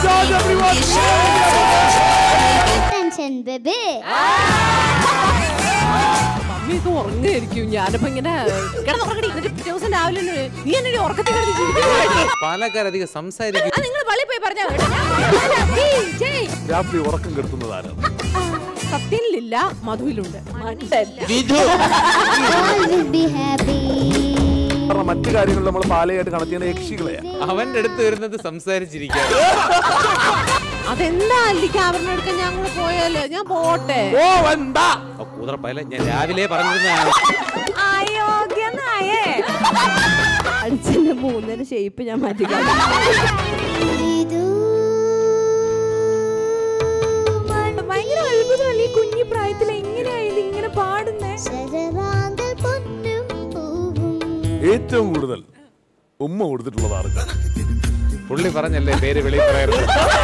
George everyone. Tension baby മമ്മിയൊക്കെ ഉറങ്ങായിരിക്കും ഞാനിപ്പോ ഇങ്ങനെ കിടന്നുറങ്ങടി എന്നിട്ട് പിറ്റേ ദിവസം രാവിലെ ഒന്ന് നീ എന്നെ ഉറക്കത്തിൽ കിടന്ന് ജീവിക്കുന്നു പാലക്കാരധികം സംസാരിക്കും നിങ്ങൾ പള്ളി പോയി പറഞ്ഞാ രാത്രി ഉറക്കം കെടുത്തുന്നതാണ് സത്യനിലില്ല മധുവിലുണ്ട് മണ്ടൻ Vidhu all will be happy കാരണം മറ്റു കാര്യങ്ങൾ നമ്മൾ പാലയായിട്ട് കണക്ട് ചെയ്യുന്ന യക്ഷികളെയാ അവന്റെ അടുത്ത് വരുന്നത് സംസാരിച്ചിരിക്കാൻ അതെന്താ അല്ലിക്ക് ആഭരണം എടുക്കാൻ ഞങ്ങൾ പോയാലോ ഞാൻ പോട്ടെ ഓ എന്താ കൂതറപ്പയല ഞാൻ രാവിലെ പറഞ്ഞിരുന്നതാണ് അയോഗ്യനായേ അടിച്ചെന്റെ മൂന്നര ഷേപ്പ് ഞാൻ മാറ്റി ഇതു ഭയങ്കര അത്ഭുതമല്ലേ ഈ കുഞ്ഞി പ്രായത്തിൽ എങ്ങനെയായത് ഇങ്ങനെ പാടുന്നേ ശരറാന്തൽ പൊന്നും പൂവും ഏറ്റവും കൂടുതൽ ഉമ്മ കൊടുത്തിട്ടുള്ളത് ആർക്ക് പുള്ളി പറഞ്ഞല്ലേ പേര് വെളി പറയരുത്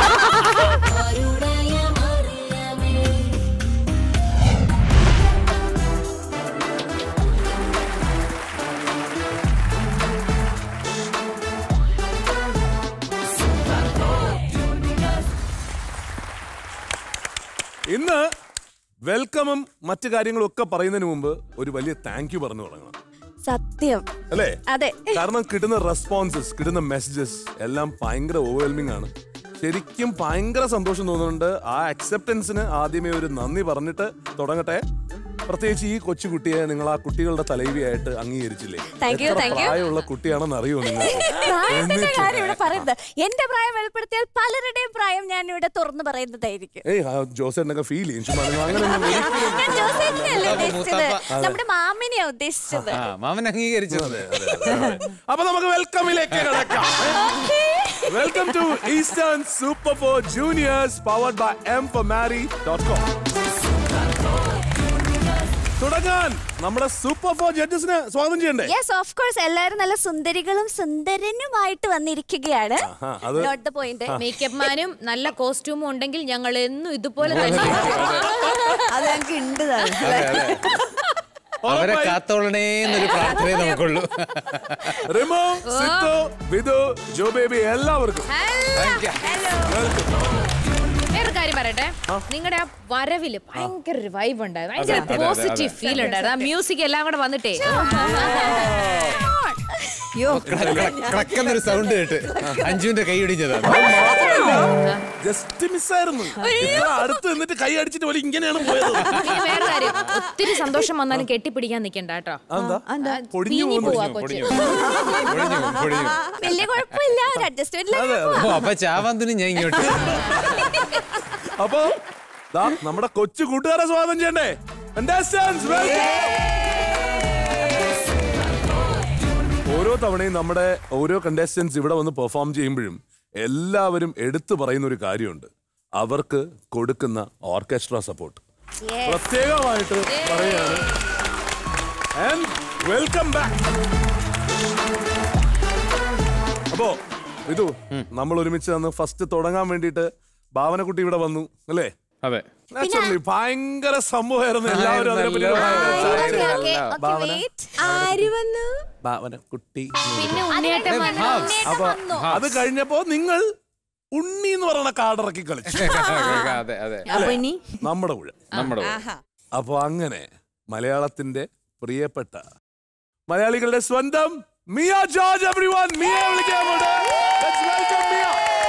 ഇന്ന് വെൽക്കമും മറ്റു കാര്യങ്ങളും ഒക്കെ പറയുന്നതിന് മുമ്പ് ഒരു വലിയ താങ്ക് യു പറഞ്ഞു തുടങ്ങണം സത്യം അല്ലേ അതെ കാരണം കിട്ടുന്ന റെസ്പോൺസസ് കിട്ടുന്ന മെസ്സേജസ് എല്ലാം ഭയങ്കര ഓവർവെൽമിംഗ് ആണ് ശരിക്കും ഭയങ്കര സന്തോഷം തോന്നുന്നുണ്ട് ആ അക്സെപ്റ്റൻസിന് ആദ്യമേ ഒരു നന്ദി പറഞ്ഞിട്ട് തുടങ്ങട്ടെ പ്രത്യേകിച്ച് ഈ കൊച്ചുകുട്ടിയെ നിങ്ങൾ ആ കുട്ടികളുടെ തലൈവിയായിട്ട് അംഗീകരിച്ചില്ലേ Thank you, എത്ര thank you. പ്രായമുള്ള കുട്ടിയാണെന്ന് അറിയോ നിങ്ങൾ പ്രായത്തിന്റെ കാര്യം ഇവിടെ പറയുന്നത് എന്റെ പ്രായം വെളിപ്പെടുത്തിയാൽ പലരുടെയും പ്രായം ഞാൻ ഇവിടെ തുറന്നു പറയുന്നതായിരിക്കും ഏയ് ആ ജോസേട്ടനൊക്കെ ഫീൽ ചെയ്യും ചുമ്മാ നിങ്ങൾ അങ്ങനെയൊന്നും ഒരിക്കലും- ഞാൻ ജോസഫിനെയല്ല അപ്പൊ ഉദ്ദേശിച്ചത് മുസ്തഫ. നമ്മുടെ മാമിനെയാ ഉദ്ദേശിച്ചത് ആ മാമൻ അംഗീകരിച്ചു അതെ, അതെ, അതെ. അപ്പൊ നമുക്ക് വെൽക്കമിലേക്ക് കിടക്കാം welcome to Eastern super four juniors powered by M four marry dot com തുടങ്ങാൻ നമ്മുടെ സൂപ്പർ ഫോർ ജഡ്ജസിനെ സ്വാഗതം ചെയ്യണ്ടേ യെസ് ഓഫ് കോഴ്സ് എല്ലാവരും നല്ല സുന്ദരികളും സുന്ദരനുമായിട്ട് വന്നിരിക്കുകയാണ് ആഹാ, അത് നോട്ട് ദ പോയിന്റ് മേക്കപ്പ് മാനും നല്ല കോസ്റ്റ്യൂമും ഉണ്ടെങ്കിൽ ഞങ്ങൾ എന്നും ഇതുപോലെ തന്നെ അത് ഞങ്ങൾക്ക് ഉണ്ട് അതെ അതെ അവരെ ഉറപ്പായും കാത്തോളണേ എന്നൊരു പ്രാർത്ഥനയെ നമുക്കുള്ളൂ റിമോ സിത്തു വിധു ജോ ബേബി എല്ലാവർക്കും വേറെ കാര്യം പറയട്ടെ നിങ്ങളുടെ ആ വരവില് ഭയങ്കര ഒരു വൈബ് ഉണ്ടായിരുന്നു ഭയങ്കര അതെ, അതെ, പോസിറ്റീവ് ഫീൽ ഉണ്ടായിരുന്നു ആ മ്യൂസിക് എല്ലാം കൂടെ വന്നിട്ടേ ക്ലക്കെന്നൊരു സൗണ്ട് കേട്ട് അഞ്ജുവിന്റെ കൈ ഇടിഞ്ഞതാണ് ജസ്റ്റ് മിസ്സായിരുന്നു ഇത്ര അടുത്ത് നിന്നിട്ട് കൈ അടിച്ചിട്ട് പോലെ ഇങ്ങനെയാണ് പോയത് പിന്നെ വേറെ കാര്യം ഒത്തിരി സന്തോഷം വന്നാലും കെട്ടിപ്പിടിക്കാൻ നിക്കണ്ട കേട്ടോ അതെന്താ പൊടിഞ്ഞു പീഞ്ഞു പോകുന്നു പോവാ കൊച്ചു പൊടിഞ്ഞു പൊടിഞ്ഞു പൊടിഞ്ഞു വലിയ കുഴപ്പമില്ല ഒരു അഡ്ജസ്റ്റ്മെന്റ് അതെ അതെ ഓ അപ്പൊ ചാവാന്തിന് ഞാൻ ഇങ്ങോട്ട് അപ്പൊ ദാ നമ്മുടെ കൊച്ചു കൂട്ടുകാരെ സ്വാഗതം ചെയ്യണ്ടേ Contestants, welcome. ഓരോ തവണയും നമ്മുടെ ഓരോ കണ്ടസ്റ്റൻസ് ഇവിടെ വന്ന് പെർഫോം ചെയ്യുമ്പോഴും എല്ലാവരും എടുത്തു പറയുന്ന ഒരു കാര്യമുണ്ട് അവർക്ക് കൊടുക്കുന്ന ഓർക്കസ്ട്ര സപ്പോർട്ട് പ്രത്യേകമായിട്ട് പറയാണ് ആൻഡ് വെൽക്കം ബാക്ക് അപ്പോ ഇതു നമ്മൾ ഒരുമിച്ച് അന്ന് ഫസ്റ്റ് തുടങ്ങാൻ വേണ്ടിയിട്ട് ഭാവനക്കുട്ടി ഇവിടെ വന്നു അല്ലേ അതെ നാച്ചുറലി ഭയങ്കര സംഭവമായിരുന്നു എല്ലാവരും അതിനെപ്പറ്റി നല്ല ഭയങ്കര ചർച്ച. ഭാവന ആര് വന്നു ഭാവനക്കുട്ടി പിന്നെ ഉണ്ണിയേട്ടൻ വന്നു. അപ്പൊ അത് കഴിഞ്ഞപ്പോ നിങ്ങൾ ഉണ്ണി എന്ന് പറയുന്ന കാർഡ് ഇറക്കി കളിച്ചു അതെ അതെ അപ്പൊ ഇനി നമ്മുടെ ഊഴ നമ്മുടെ അപ്പൊ അങ്ങനെ മലയാളത്തിന്റെ പ്രിയപ്പെട്ട മലയാളികളുടെ സ്വന്തം മിയ ജോർജ് എവറിവൺ മിയ വിളിക്കാൻ അങ്ങോട്ട്. Let's welcome Miya.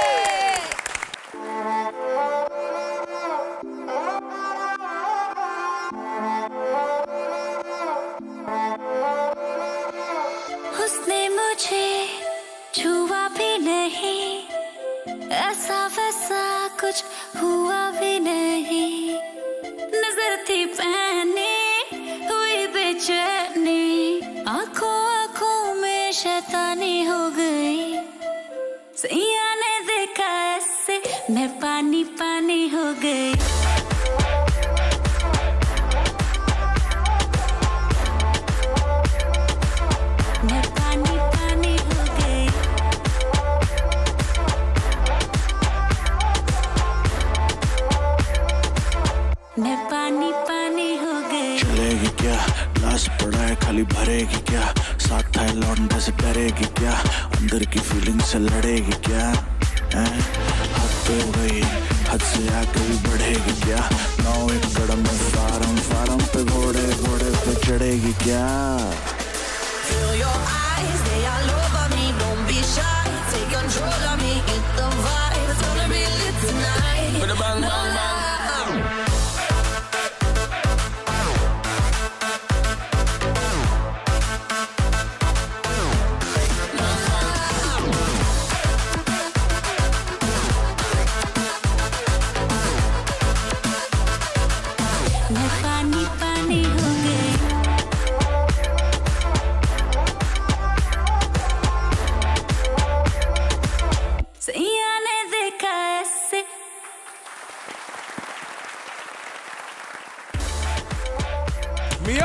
उसने मुझे छुआ भी नहीं ऐसा वैसा कुछ हुआ भी नहीं नजर थी पहनी हुई बेचैनी आंखों आंखों में शैतानी हो गई सैया ने देखा ऐसे मैं पानी पानी हो गई मैं पानी पानी हो गई मैं पानी पानी हो गई चलेगी क्या लाश पड़ा है खाली भरेगी क्या साथ है लौंडे से डरेगी क्या अंदर की फीलिंग से लड़ेगी क्या हैं? हद तो गई हद से आगे भी बढ़ेगी क्या नौ एकड़ में फार्म फार्म पे घोड़े घोड़े पे चढ़ेगी क्या Feel your eyes, they all over me. Don't be shy, take control of me. Get the vibe, it's gonna be lit tonight. No lie. मैं पानी पानी हो गई सैया ने देखा ऐसे Mia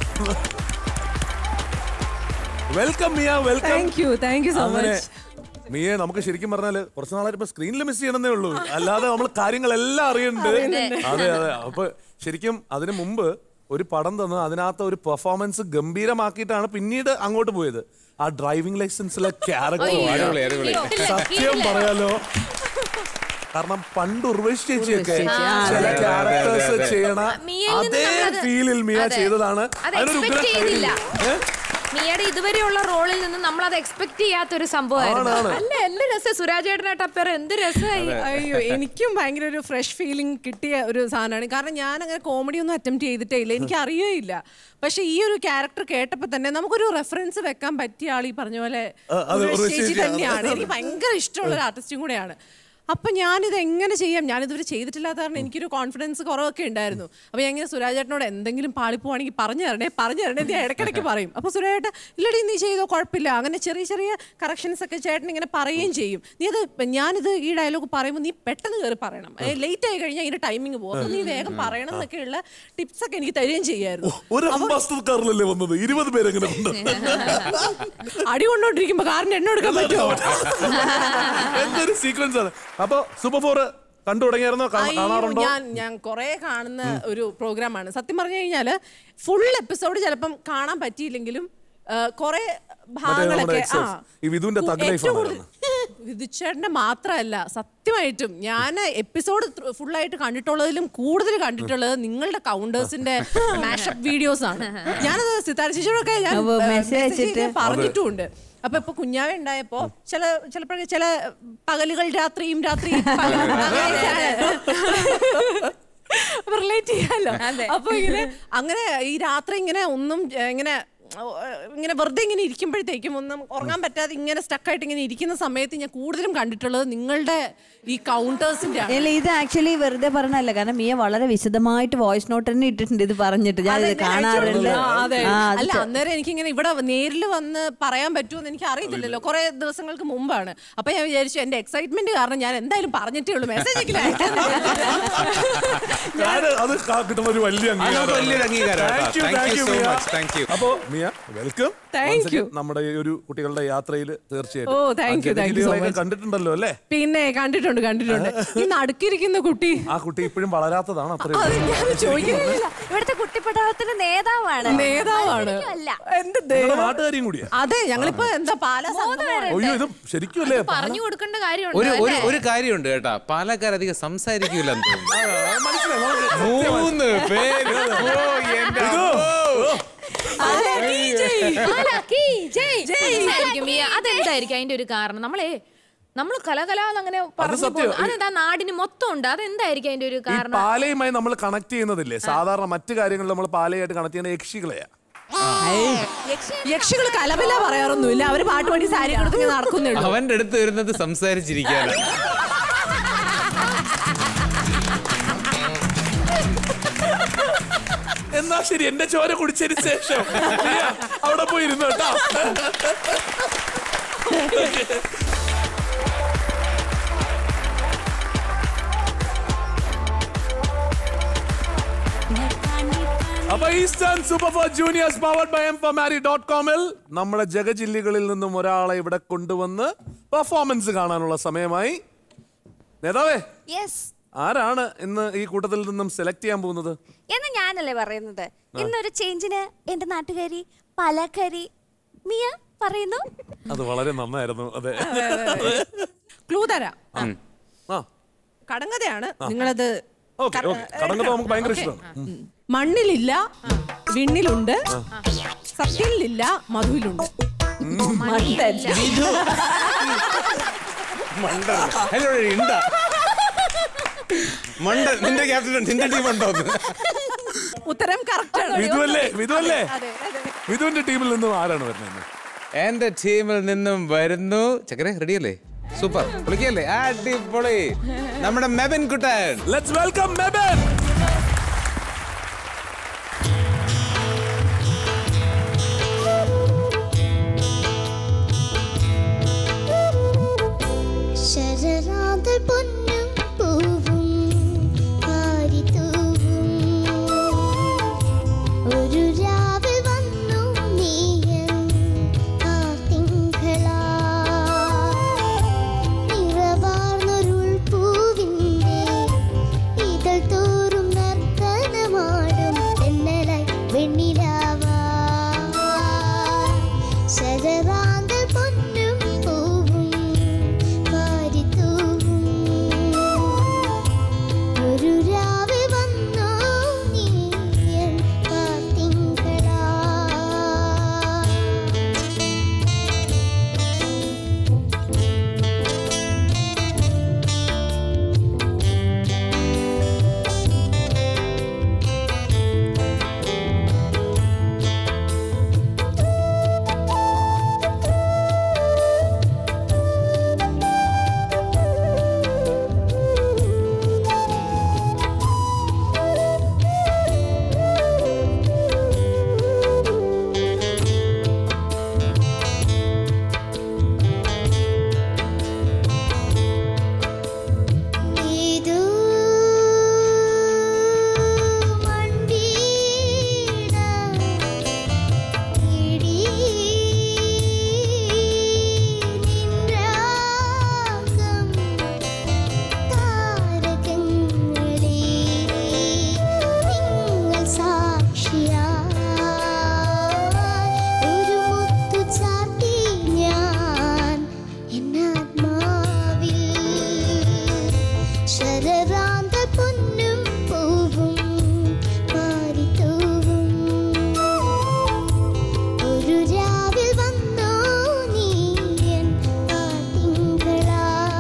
welcome Mia welcome thank you thank you so അങ്ങനെ മച്ച് മിയെ നമുക്ക് ശരിക്കും പറഞ്ഞാല് കുറച്ച് നാളായിട്ട് ഇപ്പൊ സ്ക്രീനിൽ മിസ് ചെയ്യണമെന്നേ ഉള്ളൂ അല്ലാതെ നമ്മൾ കാര്യങ്ങളെല്ലാം അറിയുന്നുണ്ട് അതെ അതെ അപ്പൊ ശരിക്കും അതിനു മുമ്പ് ഒരു പടം തന്ന് അതിനകത്ത് ഒരു പെർഫോമൻസ് ഗംഭീരമാക്കിയിട്ടാണ് പിന്നീട് അങ്ങോട്ട് പോയത് ആ ഡ്രൈവിംഗ് ലൈസൻസിലെ ക്യാരക്ടർ അടിപൊളി അടിപൊളി സത്യം പറയാലോ കാരണം പണ്ട് ഉർവശി ചേച്ചിയൊക്കെ ഉർവശി ചേച്ചി, ആ, ചില അതെ, അതെ, ക്യാരക്ടേഴ്സ് അതെ. ചെയ്യണ മിയയിൽ നിന്ന് അതേ നമ്മളത് ഫീലിൽ മിയ അതെ. ചെയ്തതാണ് അത് അതിനൊരു expect ഉഗ്ര ചെയ്തില്ല. ഏ? മിയയുടെ ഇതുവരെയുള്ള റോളിൽ നിന്ന് നമ്മൾ അത് എക്സ്പെക്ട് ചെയ്യാത്തൊരു സംഭവമായിരുന്നു ആണ്, ആണ്. അല്ല എന്ത് രസം സുരാജേട്ടനായിട്ട് അപ്പേറെ എന്ത് രസമായി അയ്യോ എനിക്കും ഭയങ്കര ഒരു ഫ്രഷ് ഫീലിംഗ് കിട്ടിയ ഒരു സാധനമാണ് കാരണം ഞാൻ അങ്ങനെ കോമഡി ഒന്നും അറ്റംപ്റ്റ് ചെയ്തിട്ടേ ഇല്ല എനിക്ക് അറിയേയില്ല പക്ഷെ ഈ ഒരു ക്യാരക്ടർ കേട്ടപ്പോൾ തന്നെ നമുക്കൊരു റെഫറൻസ് വെക്കാൻ പറ്റിയ ആൾ ഈ പറഞ്ഞ പോലെ ആ, അതെ, ഉർവശി ഉർവശി ചേച്ചി ചേച്ചി, അതെ, തന്നെയാണ് അതെ. എനിക്ക് ഭയങ്കര ഇഷ്ടമുള്ള ഒരു ആർട്ടിസ്റ്റും കൂടെയാണ് അപ്പൊ ഞാനിത് എങ്ങനെ ചെയ്യാം ഞാനിതുവരെ ചെയ്തിട്ടില്ലാത്ത കാരണം എനിക്കൊരു കോൺഫിഡൻസ് കുറവൊക്കെ ഉണ്ടായിരുന്നു അപ്പൊ ഞാൻ ഇങ്ങനെ സുരാജേട്ടനോട് എന്തെങ്കിലും പാളിപ്പോവാണെങ്കിൽ പറഞ്ഞു തരണേ പറഞ്ഞു തരണേ എന്ന് ഞാൻ ഇടയ്ക്കിടയ്ക്ക് പറയും അപ്പൊ സുരാജേട്ട ഇല്ലടി നീ ചെയ്തോ കുഴപ്പമില്ല അങ്ങനെ ചെറിയ ചെറിയ കറക്ഷൻസ് ഒക്കെ ചേട്ടൻ ഇങ്ങനെ പറയുകയും ചെയ്യും നീ അത് ഞാനിത് ഈ ഡയലോഗ് പറയുമ്പോൾ നീ പെട്ടെന്ന് കയറി പറയണം ലേറ്റ് ആയി കഴിഞ്ഞാൽ ഇതിന്റെ ടൈമിംഗ് പോകും അപ്പൊ നീ വേഗം പറയണം എന്നൊക്കെയുള്ള ടിപ്സ് ഒക്കെ എനിക്ക് തരികയും ചെയ്യായിരുന്നു ഒരു അംബാസിഡർ കാറിലല്ലേ വന്നത് ഇരുപത് പേരെങ്ങനെ കൊണ്ട് അടി കൊണ്ടോണ്ടിരിക്കുമ്പോ കാറിന് എണ്ണ എടുക്കാൻ പറ്റുമോ എന്തൊരു സീക്വൻസ് ആണ് അപ്പൊ സൂപ്പർ ഫോർ കണ്ടു തുടങ്ങിയായിരുന്നോ കാ- അയ്യോ, കാണാറുണ്ടോ ഞാൻ ഞാൻ കുറെ കാണുന്ന ഒരു പ്രോഗ്രാമാണ് സത്യം പറഞ്ഞു കഴിഞ്ഞാല് ഫുൾ എപ്പിസോഡ് ചിലപ്പം കാണാൻ പറ്റിയില്ലെങ്കിലും ആ, കുറെ ഭാഗങ്ങളൊക്കെ നമ്മുടെ ആ excess. ഈ വിധുവിന്റെ ഉ- thug life ഏറ്റവും ആണ് കൂടുതൽ വിധുച്ചേട്ടന്റെ മാത്രമല്ല സത്യമായിട്ടും ഞാൻ എപ്പിസോഡ് ഫുള്ളായിട്ട് കണ്ടിട്ടുള്ളതിലും കൂടുതൽ കണ്ടിട്ടുള്ളത് നിങ്ങളുടെ കൗണ്ടേഴ്സിന്റെ മാഷപ്പ് വീഡിയോസ് ആണ് ഞാനത് സിതാര ചേച്ചിയോടൊക്കെ ഞാൻ അപ്പൊ ആ, message message അയച്ചിട്ട്? ചെയ്ത് പറഞ്ഞിട്ടുമുണ്ട് അപ്പൊ ഇപ്പൊ കുഞ്ഞാവ ഉണ്ടായപ്പോ ചില ചിലപ്പോഴേ ചില പകലുകൾ രാത്രിയും രാത്രിയും പകലും റിലേറ്റ് ചെയ്യാലോ അപ്പൊ ഇങ്ങനെ അങ്ങനെ ഈ രാത്രി ഇങ്ങനെ ഒന്നും ഏ, ഇങ്ങനെ ഓ, ഏ, ഇങ്ങനെ വെറുതെ ഇങ്ങനെ ഇരിക്കുമ്പോഴത്തേക്കും ഒന്നും ഉറങ്ങാൻ പറ്റാതെ ഇങ്ങനെ സ്റ്റക്കായിട്ട് ഇങ്ങനെ ഇരിക്കുന്ന സമയത്ത് ഞാൻ കൂടുതലും കണ്ടിട്ടുള്ളത് നിങ്ങളുടെ ഈ കൗണ്ടേഴ്സിന്റെ ആണ് ഇല്ല ഇത് ആക്ച്വലി വെറുതെ പറഞ്ഞല്ല കാരണം മിയ വളരെ വിശദമായിട്ട് വോയിസ് നോട്ട് തന്നെ ഇട്ടിട്ടുണ്ട് ഇത് പറഞ്ഞിട്ട് ഞാൻ ഇത് അതെ, ഞാൻ കാണാറുണ്ട് ആ, അതെ. ആ, അത് അല്ല ചെ- അന്നേരം എനിക്ക് ഇങ്ങനെ ഇവിടെ നേരിൽ വന്ന് പറയാൻ പറ്റുമെന്ന് എനിക്ക് അറിയത്തില്ലല്ലോ കുറെ ദിവസങ്ങൾക്ക് മുമ്പാണ് അപ്പൊ ഞാൻ വിചാരിച്ചു എന്റെ എക്സൈറ്റ്മെന്റ് കാരണം ഞാൻ എന്തായാലും പറഞ്ഞിട്ടേ ഉള്ളൂ മെസ്സേജ് ഞാൻ അത് കാ- കിട്ടുന്ന ഒരു വലിയ അത് വലിയൊരു അംഗീകാരം കേട്ടോ. Thank you, Thank thank you you, so Miya. much. Thank you. അപ്പോ മിയ വെൽക്കം Thank you. നമ്മുടെ ഈ ഒരു കുട്ടികളുടെ യാത്രയിൽ തീർച്ചയായിട്ടും ഓ, thank you, ആ thank you so ജഗജിലികളെയൊക്കെ much. കണ്ടിട്ടുണ്ടല്ലോ അല്ലേ പിന്നെ കണ്ടിട്ടുണ്ട് കണ്ടിട്ടുണ്ട് ഈ നടുക്കിരിക്കുന്ന കുട്ടി ആ കുട്ടി ഇപ്പോഴും വളരാത്തതാണ് അത്രയും അത് ഞാൻ ചോദിക്കുന്നില്ല ഇവിടുത്തെ കുട്ടിപ്പട്ടാളത്തിന്റെ നേതാവാണ് നേതാവാണ് അല്ല എന്റെ നിങ്ങളുടെ ദൈവം നാട്ടുകാരിയും കൂടിയാ അതെ ഞങ്ങളിപ്പോ എന്താ പാലാ സംഗമമാണ്. അയ്യോ ഇത് ശരിക്കും അല്ലേ പറഞ്ഞു കൊടുക്കേണ്ട കാര്യമുണ്ട് ഒരു ഒരു അല്ലേ? ഒരു കാര്യമുണ്ട് കേട്ടാ പാലക്കാരധികം സംസാരിക്കൂലെന്ന് തോന്നുന്നു ആ, മനസ്സിലായി നമുക്ക് മൂന്ന് പേര് ഓ, എന്റെ ഇതോ? അമ്മോ. ആലാക്കി, ജയ്. എന്തായിരിക്കും ഈ- അതെന്തായിരിക്കും അതിന്റെ ഒരു കാരണം നമ്മളെ നമ്മൾ കലകലാന്ന് അങ്ങനെ പറഞ്ഞു സത്യം. പോകുന്നു. അതെന്താ നാടിന് മൊത്തം ഉണ്ട് അതെന്തായിരിക്കും അതിന്റെ ഒരു ഈ കാരണം പാലയുമായി നമ്മൾ കണക്ട് ചെയ്യുന്നതില്ലേ സാധാരണ മറ്റു കാര്യങ്ങളിൽ നമ്മൾ പാലയായിട്ട് കണക്ട് ചെയ്യുന്ന യക്ഷികളെയാ യക്ഷികൾ കലബല പറയാറൊന്നുമില്ല അവര് പാട്ട് പാടി സാരി കൊടുത്ത് ഇങ്ങനെ നടക്കുന്നേ ഉള്ളൂ അവന്റെ അടുത്ത് വരുന്നത് സംസാരിച്ചിരിക്കാനാണ് എന്നാ ശരി എന്റെ ചോര കുടിച്ചതിന് ശേഷം നീ അവിടെ പോയി ഇരുന്നു കേട്ടോ मैं पानी पानी അപ്പൊ Eastern super four juniors powered by M marry dot കോമിൽ നമ്മുടെ ജഗജില്ലികളിൽ നിന്നും ഒരാളെ ഇവിടെ കൊണ്ടുവന്ന് പെർഫോമൻസ് കാണാനുള്ള സമയമായി നേതാവേ യെസ് ആരാണ് ഇന്ന് ഈ കൂട്ടത്തിൽ നിന്നും സെലക്ട് ചെയ്യാൻ പോകുന്നത് എന്ന് ഞാനല്ലേ പറയുന്നത് ഇന്നൊരു ചേഞ്ചിന് എന്റെ നാട്ടുകാരി പലകരി മിയ പറയുന്നു അത് വളരെ നന്നായിരുന്നു അതെ ക്ലൂ തരാം ആ കടങ്കഥയാണ് നിങ്ങളത് ഓക്കെ ഓക്കെ കടങ്കഥ നമുക്ക് ഭയങ്കര ഇഷ്ടമാണ് ഉം. മണ്ണിലില്ല വിണ്ണിലുണ്ട് സത്യനിലില്ല മധുവിലുണ്ട് ഹലോ ഇണ്ട മണ്ട നിന്റെ ക്യാപ്റ്റൻ നിന്റെ ടീം ഉണ്ടോ എന്ന്? ഉത്തരം കറക്റ്റ് ആണ് വിധുവല്ലേ വിധുവല്ലേ അതെ അതെ വിധുവിന്റെ ടീമിൽ നിന്നും ആരാണ് വരുന്നത് എന്റെ ടീമിൽ നിന്നും വരുന്നു ചക്കരെ റെഡിയല്ലേ സൂപ്പർ പൊളിക്കല്ലേ അടിപൊളി നമ്മുടെ മെബിൻ കുട്ടൻ ലെറ്റ്സ് വെൽക്കം മെബൻ ശരറാന്തൽ പൊന്നും പൂവും പാരിത്തൂവും ഒരു രാവിൽ വന്നു നീയൻ ആർത്തിങ്കളാ നിറവാർന്നൊരുൾ പൂവിൻ്റെ ഇതൾ തോറും നർത്തനമാടും തെന്നലായി വെണ്ണിലാവാ ശരറാന്തൽ പൊന്നും പൂവും പാരിത്തൂവും ഒരു രാവിൽ വന്നോ നീയൻ പാത്തിങ്കളാ ഏതോ മണ്ടീട ഇടി നിൻരാഗം താരകങ്ങളെ നിങ്ങൾ സാക്ഷിയായി ഒരു മുത്തു ചാർത്തി ഞാൻ എന്നാത്മാവിൽ ശരറാന്ത പൊന്നും പൂവും പാരിത്തൂവും ഒരു രാവിൽ വന്നോ നീയൻ പാട്ടിങ്കളാ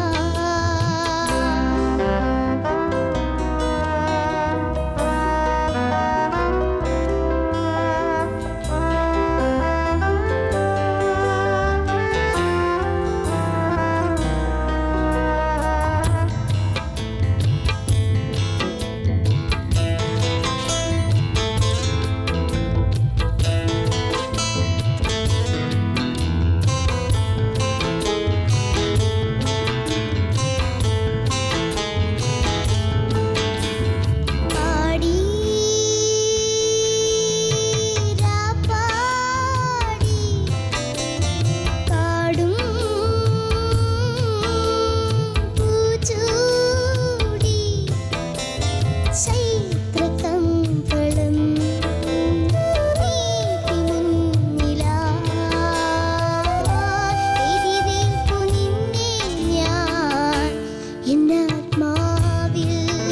പാടി പാടി കാടും പൂച്ചൂടി ചൈത്രകമ്പളം നീട്ടി മുന്നിലായിരിപ്പു നിന്നെ ഞാൻ എന്നാത്മാവിൽ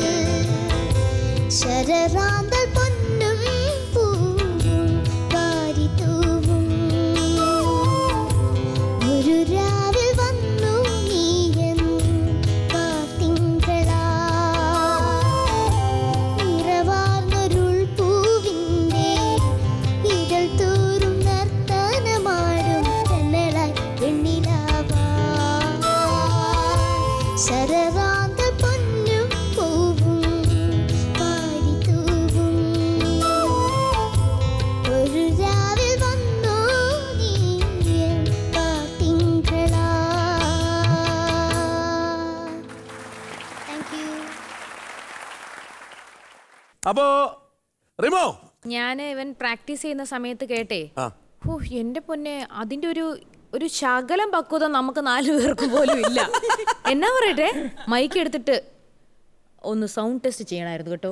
ശരറാന്തൽ പൊന്നും പൂവും പാരിത്തൂവും ഒരു രാവിൽ വന്നു നീയൻ പാത്തിങ്കളാ നിറവാർന്നൊരുൾ പൂവിൻ്റെ ഇതൾ തോറും നർത്തനമാടും തെന്നലായി വെണ്ണിലാവാ ശരറാന്തൽ പൊന്നും പൂവും പാരിത്തൂവും ഒരു രാവിൽ വന്നോ നീയൻ പാത്തിങ്കളാ താങ്ക് യു അപ്പോ റിമോ ഞാൻ ഇവൻ പ്രാക്ടീസ് ചെയ്യുന്ന സമയത്ത് കേട്ടേ ആ. ഹോ എന്റെ പൊന്നെ അതിന്റെ ഒരു ഒരു ശകലം പക്വത നമുക്ക് നാലു പേർക്ക് പോലും ഇല്ല എന്നാ പറയട്ടെ മൈക്ക് എടുത്തിട്ട് ഒന്ന് സൗണ്ട് ടെസ്റ്റ് ചെയ്യണമായിരുന്നു കേട്ടോ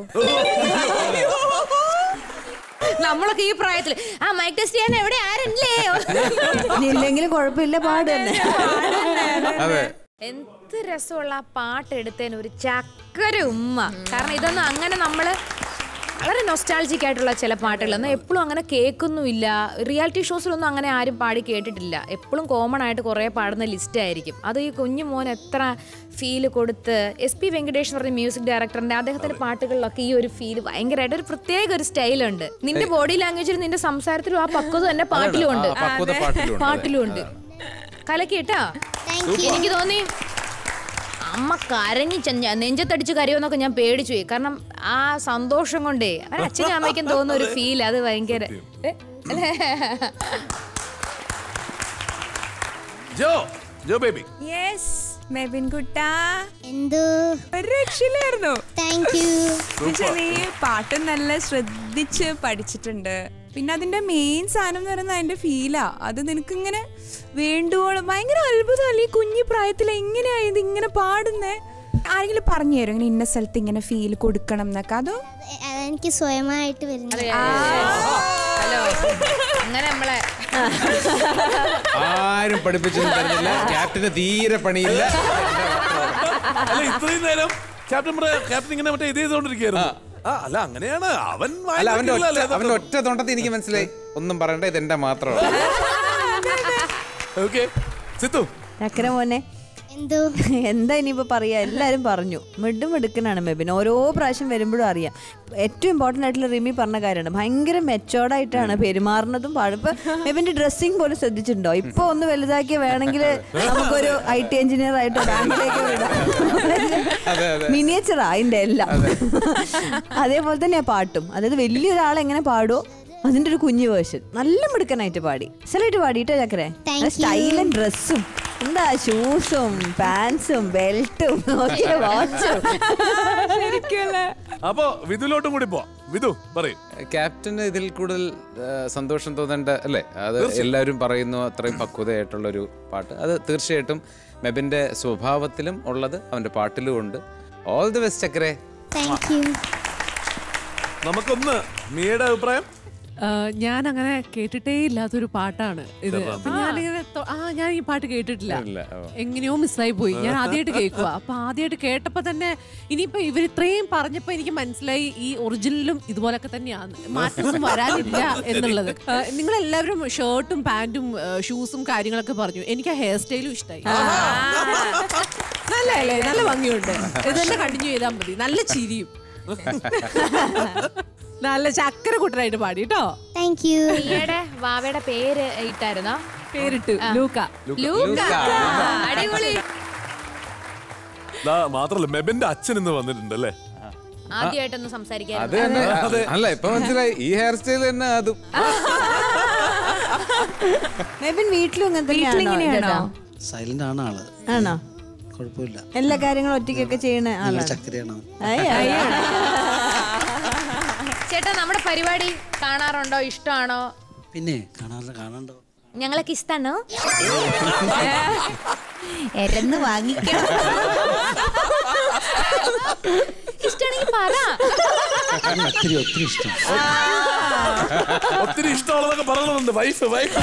നമ്മളൊക്കെ ഈ പ്രായത്തിൽ ആ മൈക്ക് ടെസ്റ്റ് ചെയ്യാൻ എവിടെ ആരല്ലേ ഇല്ലെങ്കിലും കുഴപ്പമില്ല പാട് തന്നെ അതെ എന്ത് രസമുള്ള ആ പാട്ട് എടുത്തതിന് ഒരു ചക്കര ഉമ്മ കാരണം ഇതൊന്നും അങ്ങനെ നമ്മള് വളരെ നൊസ്റ്റാൾജിക് ആയിട്ടുള്ള ചില പാട്ടുകൾ എന്നാൽ എപ്പോഴും അങ്ങനെ കേൾക്കുന്നുമില്ല റിയാലിറ്റി ഷോസിലൊന്നും അങ്ങനെ ആരും പാടി കേട്ടിട്ടില്ല എപ്പോഴും കോമൺ ആയിട്ട് കുറേ പാടുന്ന ലിസ്റ്റ് ആയിരിക്കും അത് ഈ കുഞ്ഞു മോൻ എത്ര ഫീൽ കൊടുത്ത് എസ് പി വെങ്കടേഷ് എന്ന് പറഞ്ഞ മ്യൂസിക് ഡയറക്ടറിന്റെ അദ്ദേഹത്തിന്റെ പാട്ടുകളിലൊക്കെ ഈ ഒരു ഫീൽ ഭയങ്കരമായിട്ട് ഒരു പ്രത്യേക ഒരു സ്റ്റൈലുണ്ട് നിന്റെ ബോഡി ലാംഗ്വേജിലും നിന്റെ സംസാരത്തിലും ആ പക്വത തന്നെ പാട്ടിലും ഉണ്ട് ആ, പക്വത പാട്ടിലും ഉണ്ട്. പാട്ടിലും ഉണ്ട് കലക്കിട്ടാ എനിക്ക് തോന്നി അമ്മ കരഞ്ഞി ചെഞ്ഞ- നെഞ്ചത്തടിച്ച് കരയോന്നൊക്കെ ഞാൻ പേടിച്ചു പോയി കാരണം ആ സന്തോഷം കൊണ്ടേ അവരുടെ അച്ഛനും അമ്മയ്ക്കും തോന്നുന്ന ഒരു ഫീൽ അത് ഭയങ്കര ഏ? അല്ലേ? Jo Jo baby yes Mebin കുട്ട എന്തോ ഒരു രക്ഷയിലായിരുന്നു താങ്ക് യു എന്നുവെച്ചാ നീ പാട്ട് നല്ല ശ്രദ്ധിച്ച് പഠിച്ചിട്ടുണ്ട് പിന്നെ അതിന്റെ മെയിൻ സാധനം എന്ന് പറയുന്നത് അതിന്റെ ഫീലാ അത് നിനക്ക് ഇങ്ങനെ വേണ്ടുവോളം ഭയങ്കര അത്ഭുതമല്ലേ ഈ കുഞ്ഞു പ്രായത്തിൽ എങ്ങനെയാ ഇത് ഇങ്ങനെ പാടുന്നേ ആരെങ്കിലും പറഞ്ഞു തരും ഇങ്ങനെ ഇന്ന സ്ഥലത്ത് ഇങ്ങനെ ഫീൽ കൊടുക്കണം എന്നൊക്കെ അതോ അതെനിക്ക് സ്വയമായിട്ട് വരുന്നത് ഹലോ അങ്ങനെ നമ്മളെ ആരും പഠിപ്പിച്ചൊന്നും തരുന്നില്ല ക്യാപ്റ്റന് തീരെ പണിയില്ല അല്ല ഇത്രയും നേരം ക്യാപ്റ്റൻ പറ- ക്യാപ്റ്റൻ ഇങ്ങനെ മറ്റേ ഇത് ചെയ്തോണ്ടിരിക്കുകയായിരുന്നു ആ അല്ല അങ്ങനെയാണ് അവൻ അല്ല അവന്റെ ഒറ്റ അവന്റെ ഒറ്റ തൊണ്ടത്തിൽ എനിക്ക് മനസ്സിലായി ഒന്നും പറയണ്ട ഇത് എന്റെ മാത്രമാണ് ഓക്കെ സിത്തു ചക്കര മോനെ എന്തോ എന്താ ഇനിയിപ്പോ പറയാ എല്ലാരും പറഞ്ഞു മിഡും മിടുക്കനാണ് മെബിൻ ഓരോ പ്രാവശ്യം വരുമ്പോഴും അറിയാം ഏറ്റവും ഇമ്പോർട്ടന്റ് ആയിട്ടുള്ള റിമി പറഞ്ഞ കാര്യമാണ് ഭയങ്കര മെച്ചോർഡ് ആയിട്ടാണ് പെരുമാറുന്നതും പാടും ഇപ്പൊ മെബിന്റെ ഡ്രസ്സിങ് പോലും ശ്രദ്ധിച്ചിട്ടുണ്ടോ ഇപ്പൊ ഒന്ന് വലുതാക്കിയ വേണമെങ്കിൽ നമുക്കൊരു ഐ ടി എഞ്ചിനീയർ ആയിട്ട് ബാങ്കിലേക്ക് വിടാം മിനിയേച്ചറാ അതിന്റെ എല്ലാം അതേപോലെ തന്നെയാ പാട്ടും അതായത് വലിയൊരാൾ എങ്ങനെ പാടുമോ അതിന്റെ ഒരു കുഞ്ഞു വേർഷൻ നല്ല മിടുക്കനായിട്ട് പാടി സ്ഥലമായിട്ട് പാടിട്ടോ ചക്കരെ Thank you. സ്റ്റൈലും ഡ്രസ്സും എന്താ ഷൂസും പാൻസും ബെൽറ്റും ഒക്കെ വാച്ചും അപ്പോ വിധുലോട്ടും കൂടി പോവാം വിധു പറയും ക്യാപ്റ്റന് ഇതിൽ കൂടുതൽ ആ, സന്തോഷം തോന്നേണ്ട അല്ലേ അത് എല്ലാവരും പറയുന്നു അത്രയും പക്വതയായിട്ടുള്ള ഒരു പാട്ട് അത് തീർച്ചയായിട്ടും മെബിന്റെ സ്വഭാവത്തിലും ഉള്ളത് അവന്റെ പാട്ടിലും ഉണ്ട് ഓൾ ദി ബെസ്റ്റ് ചക്കരെ താങ്ക് യു നമുക്കൊന്ന് മിയയുടെ അഭിപ്രായം ഞാൻ അങ്ങനെ കേട്ടിട്ടേ ഇല്ലാത്തൊരു പാട്ടാണ് ഇത് അപ്പൊ ഞാനിങ്ങനെ തൊ- ആ ഞാൻ ഈ പാട്ട് കേട്ടിട്ടില്ല ഇല്ല, ഓ. എങ്ങനെയോ മിസ്സായി പോയി ഞാൻ ആദ്യമായിട്ട് കേൾക്കുക അപ്പൊ ആദ്യമായിട്ട് കേട്ടപ്പോ തന്നെ ഇനിയിപ്പോ ഇവർ ഇത്രയും പറഞ്ഞപ്പോ എനിക്ക് മനസ്സിലായി ഈ ഒറിജിനലും ഇതുപോലൊക്കെ തന്നെയാണ് മാറ്റമൊന്നും വരാനില്ല എന്നുള്ളത് നിങ്ങൾ എല്ലാവരും ഷർട്ടും പാന്റും ഷൂസും കാര്യങ്ങളൊക്കെ പറഞ്ഞു എനിക്ക് ആ ഹെയർ സ്റ്റൈലും ഇഷ്ടമായി നല്ല അല്ലേ നല്ല ഭംഗിയുണ്ട് ഇത് തന്നെ കണ്ടിന്യൂ ചെയ്താൽ മതി നല്ല ചിരിയും നല്ല ചക്കര കുട്ടനായിട്ട് പാടി കേട്ടോ താങ്ക് യു ഈയിടെ വാവയുടെ പേര് ഇട്ടായിരുന്നോ പേരിട്ടു ലൂക്ക ലൂക്ക അടിപൊളി ദാ, മാത്രല്ല മെബിന്റെ അച്ഛൻ ഇന്ന് വന്നിട്ടുണ്ട് അല്ലേ ആദ്യമായിട്ടൊന്ന് അത് സംസാരിക്കാൻ തന്നെ അല്ല ഇപ്പൊ മനസ്സിലായി ഈ ഹെയർ സ്റ്റൈൽ തന്നെ അതും മെബിൻ വീട്ടിലും ഇങ്ങനെ വീട്ടിലിങ്ങനെയാണോ? തന്നെയാണോ സൈലന്റ് ആണ് ആള് ആണോ കുഴപ്പമില്ല എല്ലാ കാര്യങ്ങളും ഒറ്റയ്ക്കൊക്കെ ചെയ്യണ ആളാണ് ചക്കരയാണ് അവൻ. അയ്യ, അയ്യ. ചേട്ടാ നമ്മുടെ പരിപാടി കാണാറുണ്ടോ ഇഷ്ടമാണോ പിന്നെ കാണാറില്ല കാണാണ്ടോ ഞങ്ങളൊക്കെ ഇഷ്ടാണോ എരന്ന് വാങ്ങിക്കണം ഇഷ്ടാണെങ്കിൽ പറ കാരണം ഒത്തിരി ഒത്തിരി ഇഷ്ടം ഒത്തിരി ഇഷ്ടമുള്ളതൊക്കെ പറയുന്നുണ്ട് വൈഫ് വൈഫ്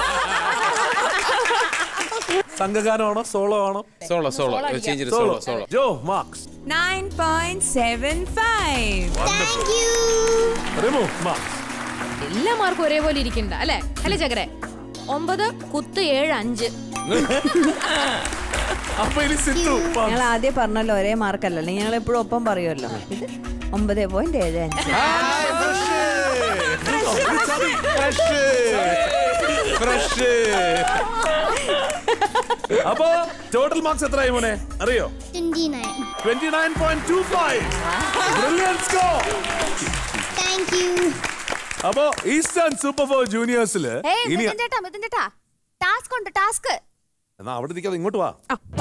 സംഘഗാനമാണോ സോളോ ആണോ solo solo change solo solo Jo marks nine point seven five thank you Rimu marks എല്ലാ മാർക്കും ഒരേപോലെ ഇരിക്കണ്ട അല്ലേ അല്ലേ ചക്കരെ ഒമ്പത് കുത്ത് ഏഴ് അഞ്ച് അപ്പൊ ഇനി സിത്തു ഞങ്ങൾ ആദ്യം പറഞ്ഞല്ലോ ഒരേ മാർക്കല്ലല്ലോ ഞങ്ങൾ എപ്പോഴും ഒപ്പം പറയുമല്ലോ ഇത് ഒമ്പത് പോയിന്റ് ഏഴ് അഞ്ച് ഫ്രഷ് അപ്പോ ടോട്ടൽ മാർക്സ് എത്രയായി മോനെ അറിയോ twenty nine twenty nine point two five thank you അപ്പോ ഈസ്റ്റേൺ സൂപ്പർ ഫോർ ജൂനിയേഴ്സില് ഏയ് ഇനി മിഥുൻ ചേട്ടാ മിഥുൻ ചേട്ടാ ടാസ്ക് ഉണ്ട് ടാസ്ക് എന്നാ അവിടെ നിൽക്കാതെ ഇങ്ങോട്ട് വാ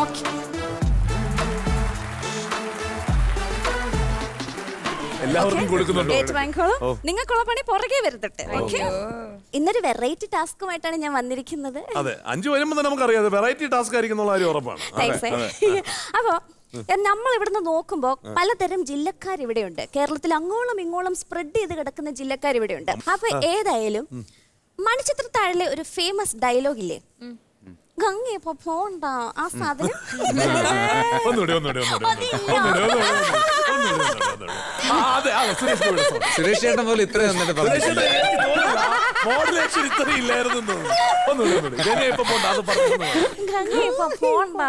എല്ലാവർക്കും കൊടുക്കുന്നുണ്ടോ വാങ്ങിക്കോളൂ ഓ. നിങ്ങൾക്കുള്ള പണി പുറകെ വരുത്തട്ടെ okay? ഇന്നൊരു വെറൈറ്റി ടാസ്കുമായിട്ടാണ് ഞാൻ വന്നിരിക്കുന്നത് അതെ അഞ്ചു വരുമ്പോ തന്നെ നമുക്കറിയാം വെറൈറ്റി ടാസ്ക് ആയിരിക്കും എന്നുള്ള കാര്യം ഉറപ്പാണ് Thanks, eh. അപ്പോ നമ്മൾ ഇവിടുന്ന് നോക്കുമ്പോൾ പലതരം ജില്ലക്കാർ ഇവിടെയുണ്ട് കേരളത്തിൽ അങ്ങോളം ഇങ്ങോളം സ്പ്രെഡ് ചെയ്ത് കിടക്കുന്ന ജില്ലക്കാർ ഇവിടെയുണ്ട് അപ്പൊ ഏതായാലും മണിച്ചിത്രത്താഴിലെ ഒരു ഫേമസ് ഡയലോഗ് ഇല്ലേ ഗംഗ ഇപ്പൊ പോണ്ട ആ സാധനം ഒന്നുകൂടി ഒന്നുകൂടി ഒന്നുകൂടി ഒന്നുകൂടി ഒന്നുകൂടി ഒന്നുകൂടി ഒന്നുകൂടി ആ, അതെ അതെ സുരേഷ് ഗോപി sorry. സുരേഷ് ചേട്ടൻ പോലും ഇത്രയും വന്നിട്ട് സുരേഷ് പറഞ്ഞു ചേട്ടാ, എനിക്ക് തോന്നുന്നില്ല. മോഡുലേഷൻ ഇത്ര ഇല്ലായിരുന്നു തോന്നുന്നു ഒന്നുകൂടി ഒന്നുകൂടി ഗംഗ ഇപ്പൊ പോണ്ട അത് പറഞ്ഞു ഗംഗ ഇപ്പൊ പോണ്ട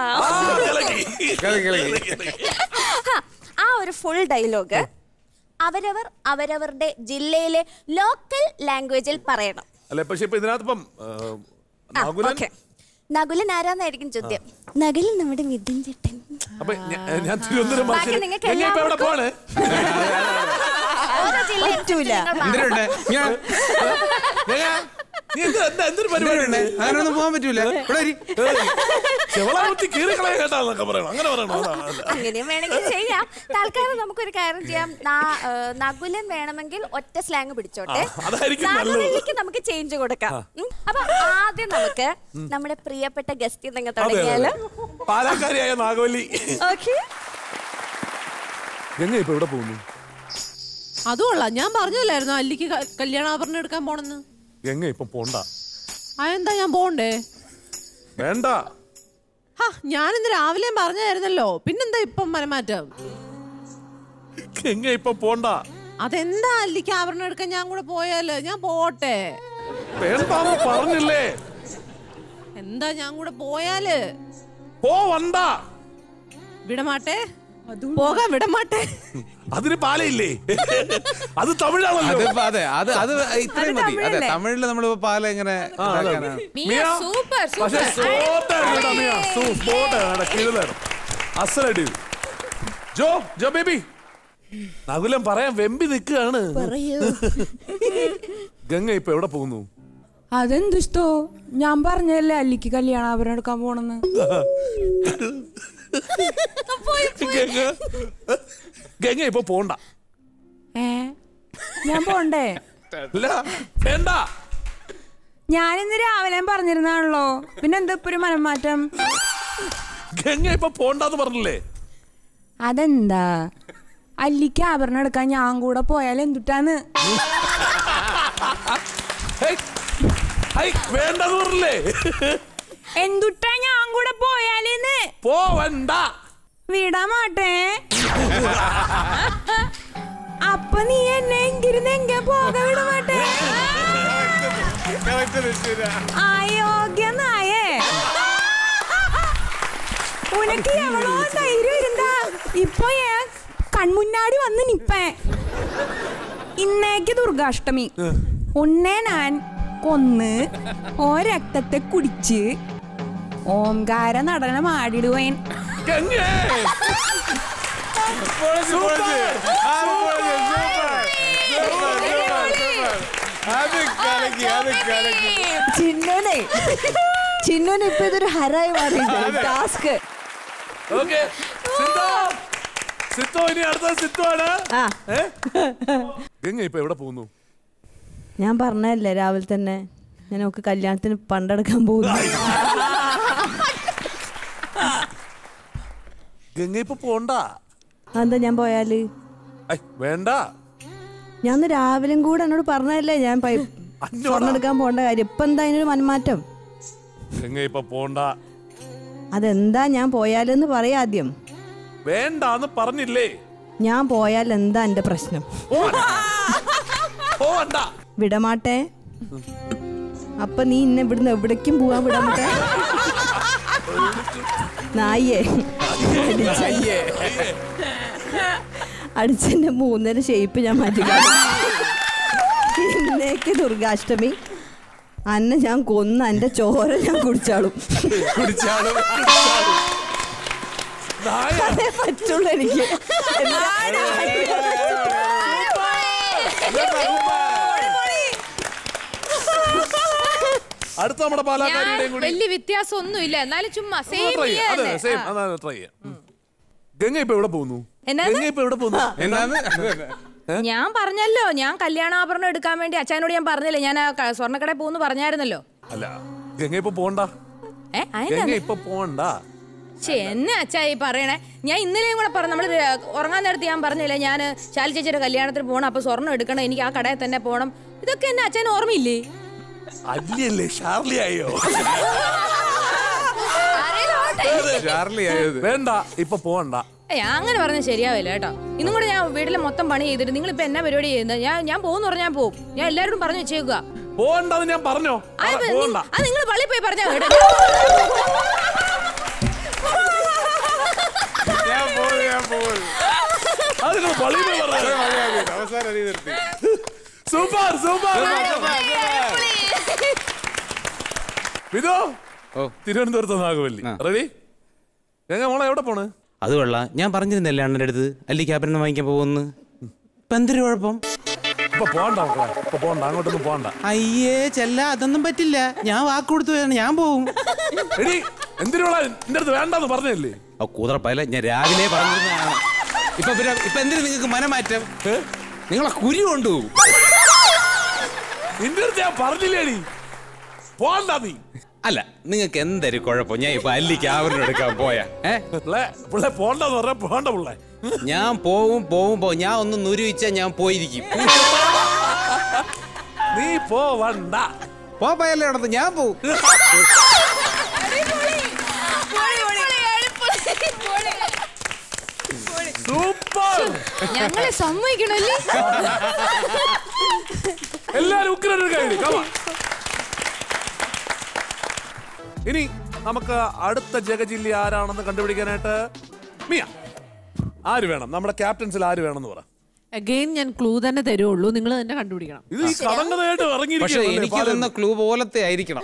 ഹാ, ആ ഒരു ഫുൾ ഡയലോഗ് അവരവർ അവരവരുടെ ജില്ലയിലെ ലോക്കൽ ലാംഗ്വേജിൽ പറയണം അല്ലെ പക്ഷെ ഇപ്പൊ ഇതിനകത്ത് ഇപ്പം ആ, നകുലൻ ഓക്കെ നകുലൻ ആരാന്നായിരിക്കും ചോദ്യം നകുലൻ നമ്മുടെ മിഥുൻ ചേട്ടൻ അപ്പൊ ഞ- ഞാൻ തിരുവനന്തപുരം ബാക്കി ഭാഷയിൽ നിങ്ങൾക്ക് ഗംഗ ഇപ്പൊ എവിടെ പോണ് ഓരോ ജില്ലയിൽ എന്തിനുണ്ട് ഞാൻ ഗംഗ, നീ എന്ത് എന്താ എന്തൊരു പരിപാടി അങ്ങനെയൊന്നും പോകാൻ പറ്റൂല ഇവിടെ ഇരി. ചെവളാമത്തി കീറിക്കളയ കേട്ടാന്നൊക്കെ പറയണം അങ്ങനെ പറയണോ അതാ, അല്ല. അങ്ങനെയും വേണമെങ്കിൽ ചെയ്യാം തൽക്കാലം നമുക്കൊരു കാര്യം ചെയ്യാം നാ- ഏ, നകുലൻ വേണമെങ്കിൽ ഒറ്റ സ്ലാങ് പിടിച്ചോട്ടെ ആ, അതായിരിക്കും നല്ലത്. നാഗവല്ലിക്ക് നമുക്ക് ചേഞ്ച് കൊടുക്കാം ഉം. അപ്പൊ ആദ്യം നമുക്ക് നമ്മുടെ പ്രിയപ്പെട്ട ഗസ്റ്റ് നിങ്ങൾ അതെ, അതെ, തുടങ്ങിയാലോ അതെ. പാലക്കാരിയായ നാഗവല്ലി ഓക്കെ ഗംഗ ഇപ്പൊ എവിടെ പോകുന്നു അതുകൊള്ളാം ഞാൻ പറഞ്ഞല്ലായിരുന്നു അല്ലിക്ക് ക- കല്യാണാഭരണം എടുക്കാൻ പോണെന്ന് ഗംഗ ഇപ്പൊ പോണ്ട അതെന്താ ഞാൻ പോണ്ടേ വേണ്ട ഹാ ഞാനിന്ന് രാവിലെ പറഞ്ഞായിരുന്നല്ലോ പിന്നെന്താ ഇപ്പം മനമാറ്റം ഗംഗ ഇപ്പൊ പോണ്ട അതെന്താ അല്ലിക്ക് ആഭരണം എടുക്കാൻ ഞാൻ കൂടെ പോയാല് ഞാൻ പോട്ടെ വേണ്ടാന്ന് പറഞ്ഞില്ലേ എന്താ ഞാൻ കൂടെ പോയാല് പോവണ്ട വിടമാട്ടെ പോകാൻ വിടമാട്ടെ അതിന് പാലയില്ലേ അത് തമിഴാണല്ലോ അതിപ്പോ അതെ അത് അത് ഇത്രയും മതി അതെ തമിഴില് നമ്മളിപ്പോ പാല എങ്ങനെ ഇതാക്കാനാണ്? മിയ സൂപ്പർ പക്ഷേ സൂപ്പർ സ്പോട്ടായിരുന്നു കേട്ടോ മിയ സ്പോട്ടാണ് കിഴിലായിരുന്നു അസലായിട്ട് ചെയ്തു. ജോ ജോ ബേബി നകുലം പറയാൻ വെമ്പി നിൽക്കുകയാണ് ഗംഗ ഇപ്പൊ എവിടെ പോകുന്നു അതെന്തിഷ്ടോ ഞാൻ പറഞ്ഞല്ലേ അല്ലിക്ക് കല്യാണാഭരണം എടുക്കാൻ പോണെന്ന് ഗംഗ ഗംഗ ഇപ്പൊ പോണ്ട ഏ ഞാൻ പോണ്ടേ അല്ല വേണ്ട ഞാൻ ഇന്ന് രാവിലെ പറഞ്ഞിരുന്നാണല്ലോ പിന്നെ എന്താ ഇപ്പൊ ഒരു മനംമാറ്റം ഗംഗ ഇപ്പൊ പോണ്ടെന്ന് പറഞ്ഞില്ലേ അതെന്താ അല്ലിക്ക് ആഭരണം എടുക്കാൻ ഞാൻ കൂടെ പോയാൽ എന്തുട്ടാന്ന് ഹേയ്, ഹേയ്, വേണ്ടെന്ന് പറഞ്ഞില്ലേ എന്തുട്ടാ ഞാൻ കൂടെ പോയാലെന്ന് പോവണ്ട വിടാൻ മാട്ടേ അപ്പൊ നീ എന്നെ എങ്കിരുന്ന് എങ്ക പോക വിട മാട്ടേ അയോഗ്യ നായേ ഉനക്ക് എവളോ ധൈര്യം ഇരുന്നാ ഇപ്പൊ ഞാൻ കൺമുന്നാടി വന്ന് നിപ്പേ ഇന്നേക്ക് ദുർഗാഷ്ടമി ഉന്നെ ഞാൻ കൊന്ന് ഓ രക്തത്തെ കുടിച്ച് ഓംകാര നടനം ആടിടുവേൻ ഗംഗേ ചിന്നുനെ ചിന്നുന് ഇപ്പൊ ഇതൊരു ഹരായി മാറിയിട്ടുണ്ട് ടാസ്ക് ഓക്കെ സിത്തോ സിത്തോ ഇനി അടുത്ത സിത്തു ആണ് ആ ഏ? ഗംഗ ഇപ്പൊ എവിടെ പോകുന്നു ഞാൻ പറഞ്ഞല്ലേ രാവിലെ തന്നെ ഞാൻ നമുക്ക് കല്യാണത്തിന് പണ്ടെടുക്കാൻ പോകുന്നു ഗംഗ ഇപ്പൊ പോണ്ട അതെന്താ ഞാൻ പോയാല് ഐ, വേണ്ട ഞാൻ ഇന്ന് രാവിലെയും കൂടെ എന്നോട് പറഞ്ഞതല്ലേ ഞാൻ പൈ- അന്നോടാ? സ്വർണ്ണം എടുക്കാൻ പോകേണ്ട കാര്യം ഇപ്പൊ എന്താ അതിനൊരു മനമാറ്റം ഗംഗ ഇപ്പൊ പോണ്ട അതെന്താ ഞാൻ പോയാലെന്ന് പറയാ ആദ്യം വേണ്ടാന്ന് പറഞ്ഞില്ലേ ഞാൻ പോയാൽ എന്താ എന്റെ പ്രശ്നം പോവണ്ട. പോവണ്ട വിടമാട്ടെ അപ്പൊ നീ ഇന്നെ ഇവിടുന്ന് എവിടേക്കും പോവാൻ വിടാമട്ടെ നായേ അയ്യേ. അടിച്ചെന്റെ മൂന്നര ഷേപ്പ് ഞാൻ മാറ്റി ഇന്നേക്ക് ദുർഗാഷ്ടമി അന്നെ ഞാൻ കൊന്ന് എന്റെ ചോര ഞാൻ കുടിച്ചാളും കുടിച്ചാളും കുടിച്ചാളും. നായ. അതേ പറ്റുള്ളൂ എനിക്ക് അടുത്ത നമ്മുടെ ഞാൻ പാലാക്കാരിയുടെയും കൂടി വലിയ വ്യത്യാസം ഒന്നും ഇല്ല എന്നാലും ചുമ്മാ സെയിം ട്രൈ ചെയ്യാം അതെ സെയിം അതാണ് ട്രൈ ചെയ്യാം ഗംഗ ഇപ്പൊ എവിടെ പോകുന്നു എന്നാന്ന്? ഗംഗ ഇപ്പൊ എവിടെ പോകുന്നു എന്താന്ന് ഞാൻ പറഞ്ഞല്ലോ ഞാൻ കല്യാണാഭരണം എടുക്കാൻ വേണ്ടി അച്ഛനോട് ഞാൻ പറഞ്ഞില്ലേ ഞാൻ ആ ക- സ്വർണ്ണക്കടയിൽ പോകുന്നു പറഞ്ഞായിരുന്നല്ലോ അല്ല ഗംഗ ഇപ്പൊ പോണ്ട ഏ ഗംഗ അതിനാ ഇപ്പൊ പോണ്ട ശേ എന്നെ അച്ഛാ ഈ പറയണേ ഞാൻ ഇന്നലെയും കൂടെ പറഞ്ഞു നമ്മൾ ഉറങ്ങാൻ നേരത്ത് ഞാൻ പറഞ്ഞില്ലേ ഞാൻ ശാലി ചേച്ചിയുടെ കല്യാണത്തിന് പോകണം അപ്പൊ സ്വർണ്ണം എടുക്കണം എനിക്ക് ആ കടയിൽ തന്നെ പോകണം ഇതൊക്കെ എന്നെ അച്ഛന് ഓർമ്മയില്ലേ അല്ലല്ലേ ഷാർലി ആയോ ചാർലി ആയത് വേണ്ട ഇപ്പൊ പോണ്ട ഏയ് അങ്ങനെ പറഞ്ഞാൽ ശരിയാവില്ല കേട്ടോ ഇന്നും കൂടെ ഞാൻ വീട്ടിലെ മൊത്തം പണി ചെയ്തിട്ട് നിങ്ങൾ ഇപ്പൊ എന്നാ പരിപാടി ചെയ്യുന്നത് ഞാൻ ഞാൻ പോകുന്നു പറഞ്ഞാൽ ഞാൻ പോകും ഞാൻ എല്ലാവരോടും പറഞ്ഞു വെച്ചേക്കുക പോണ്ടെന്ന് ഞാൻ പറഞ്ഞോ അത് പറ, പോണ്ട അത് നിങ്ങൾ പള്ളിയിൽ പോയി പറഞ്ഞാൽ കേട്ടോ ഞാൻ പോകും ഞാൻ പോകും അത് നിങ്ങൾ പള്ളിയിൽ പോയി പറഞ്ഞോ. അവസാനം നീ നിർത്തി സൂപ്പർ സൂപ്പർ വിധോ ഓ തിരുവനന്തപുരത്ത് നാഗവല്ലി റെഡി ഞങ്ങൾ മോളെ എവിടെ പോണ് അത് കൊള്ളാം ഞാൻ പറഞ്ഞിരുന്നല്ലേ അണ്ണൻ്റെ അടുത്ത് അല്ലി ക്യാബിനെ വാങ്ങിക്കാൻ പോകുമെന്ന് ഇപ്പൊ എന്തൊരു കുഴപ്പം ഇപ്പൊ പോണ്ട മക്കളെ ഇപ്പൊ പോണ്ട അങ്ങോട്ടൊന്നും പോണ്ട അയ്യേ ചെല്ല അതൊന്നും പറ്റില്ല ഞാൻ വാക്ക് കൊടുത്തു പോയാണ് ഞാൻ പോവും എടി എന്തിനുള്ള എന്റെ അടുത്ത് വേണ്ടെന്ന് പറഞ്ഞല്ലേ ആ കൂതറപ്പല്ല ഞാൻ രാവിലെ പറഞ്ഞിരുന്നതാണ് ഇപ്പൊ പിന്നെ ഇപ്പൊ എന്തിനു നിങ്ങൾക്ക് മനമാറ്റം ഏ? നിങ്ങളെ കുരി കൊണ്ടുപോകും നിന്റെ അടുത്ത് ഞാൻ പറഞ്ഞില്ലേടി പോണ്ട നീ അല്ല നിങ്ങൾക്ക് എന്തൊരു കുഴപ്പം ഞാൻ ഇപ്പൊ അല്ലി ക്യാബിനെ എടുക്കാൻ പോയാ ഏ പിള്ളേ പിള്ളേ പോണ്ടെന്ന് പറഞ്ഞാ പോണ്ട പിള്ളേ ഞാൻ പോവും പോവും പോവും ഞാൻ ഒന്ന് നുരുവിച്ചാ ഞാൻ പോയിരിക്കും നീ പോവണ്ട പോയല്ലേ നടന്ന് ഞാൻ പോവും സൂപ്പർ ഞങ്ങളെ സമ്മതിക്കണല്ലേ എല്ലാരും ഉഗ്രൻ കഴിഞ്ഞു കമാ ഇനി നമുക്ക് അടുത്ത ജഗജില്ലി ആരാണെന്ന് കണ്ടുപിടിക്കാനായിട്ട് മിയ ആര് വേണം നമ്മുടെ ക്യാപ്റ്റൻസിൽ ആര് വേണമെന്ന് പറ അഗെയിൻ ഞാൻ ക്ലൂ തന്നെ തരുള്ളൂ നിങ്ങൾ തന്നെ കണ്ടുപിടിക്കണം ഇത് ഈ കടങ്കഥയായിട്ട് പക്ഷെ എനിക്ക് തന്ന ക്ലൂ പോലത്തെ ആയിരിക്കണം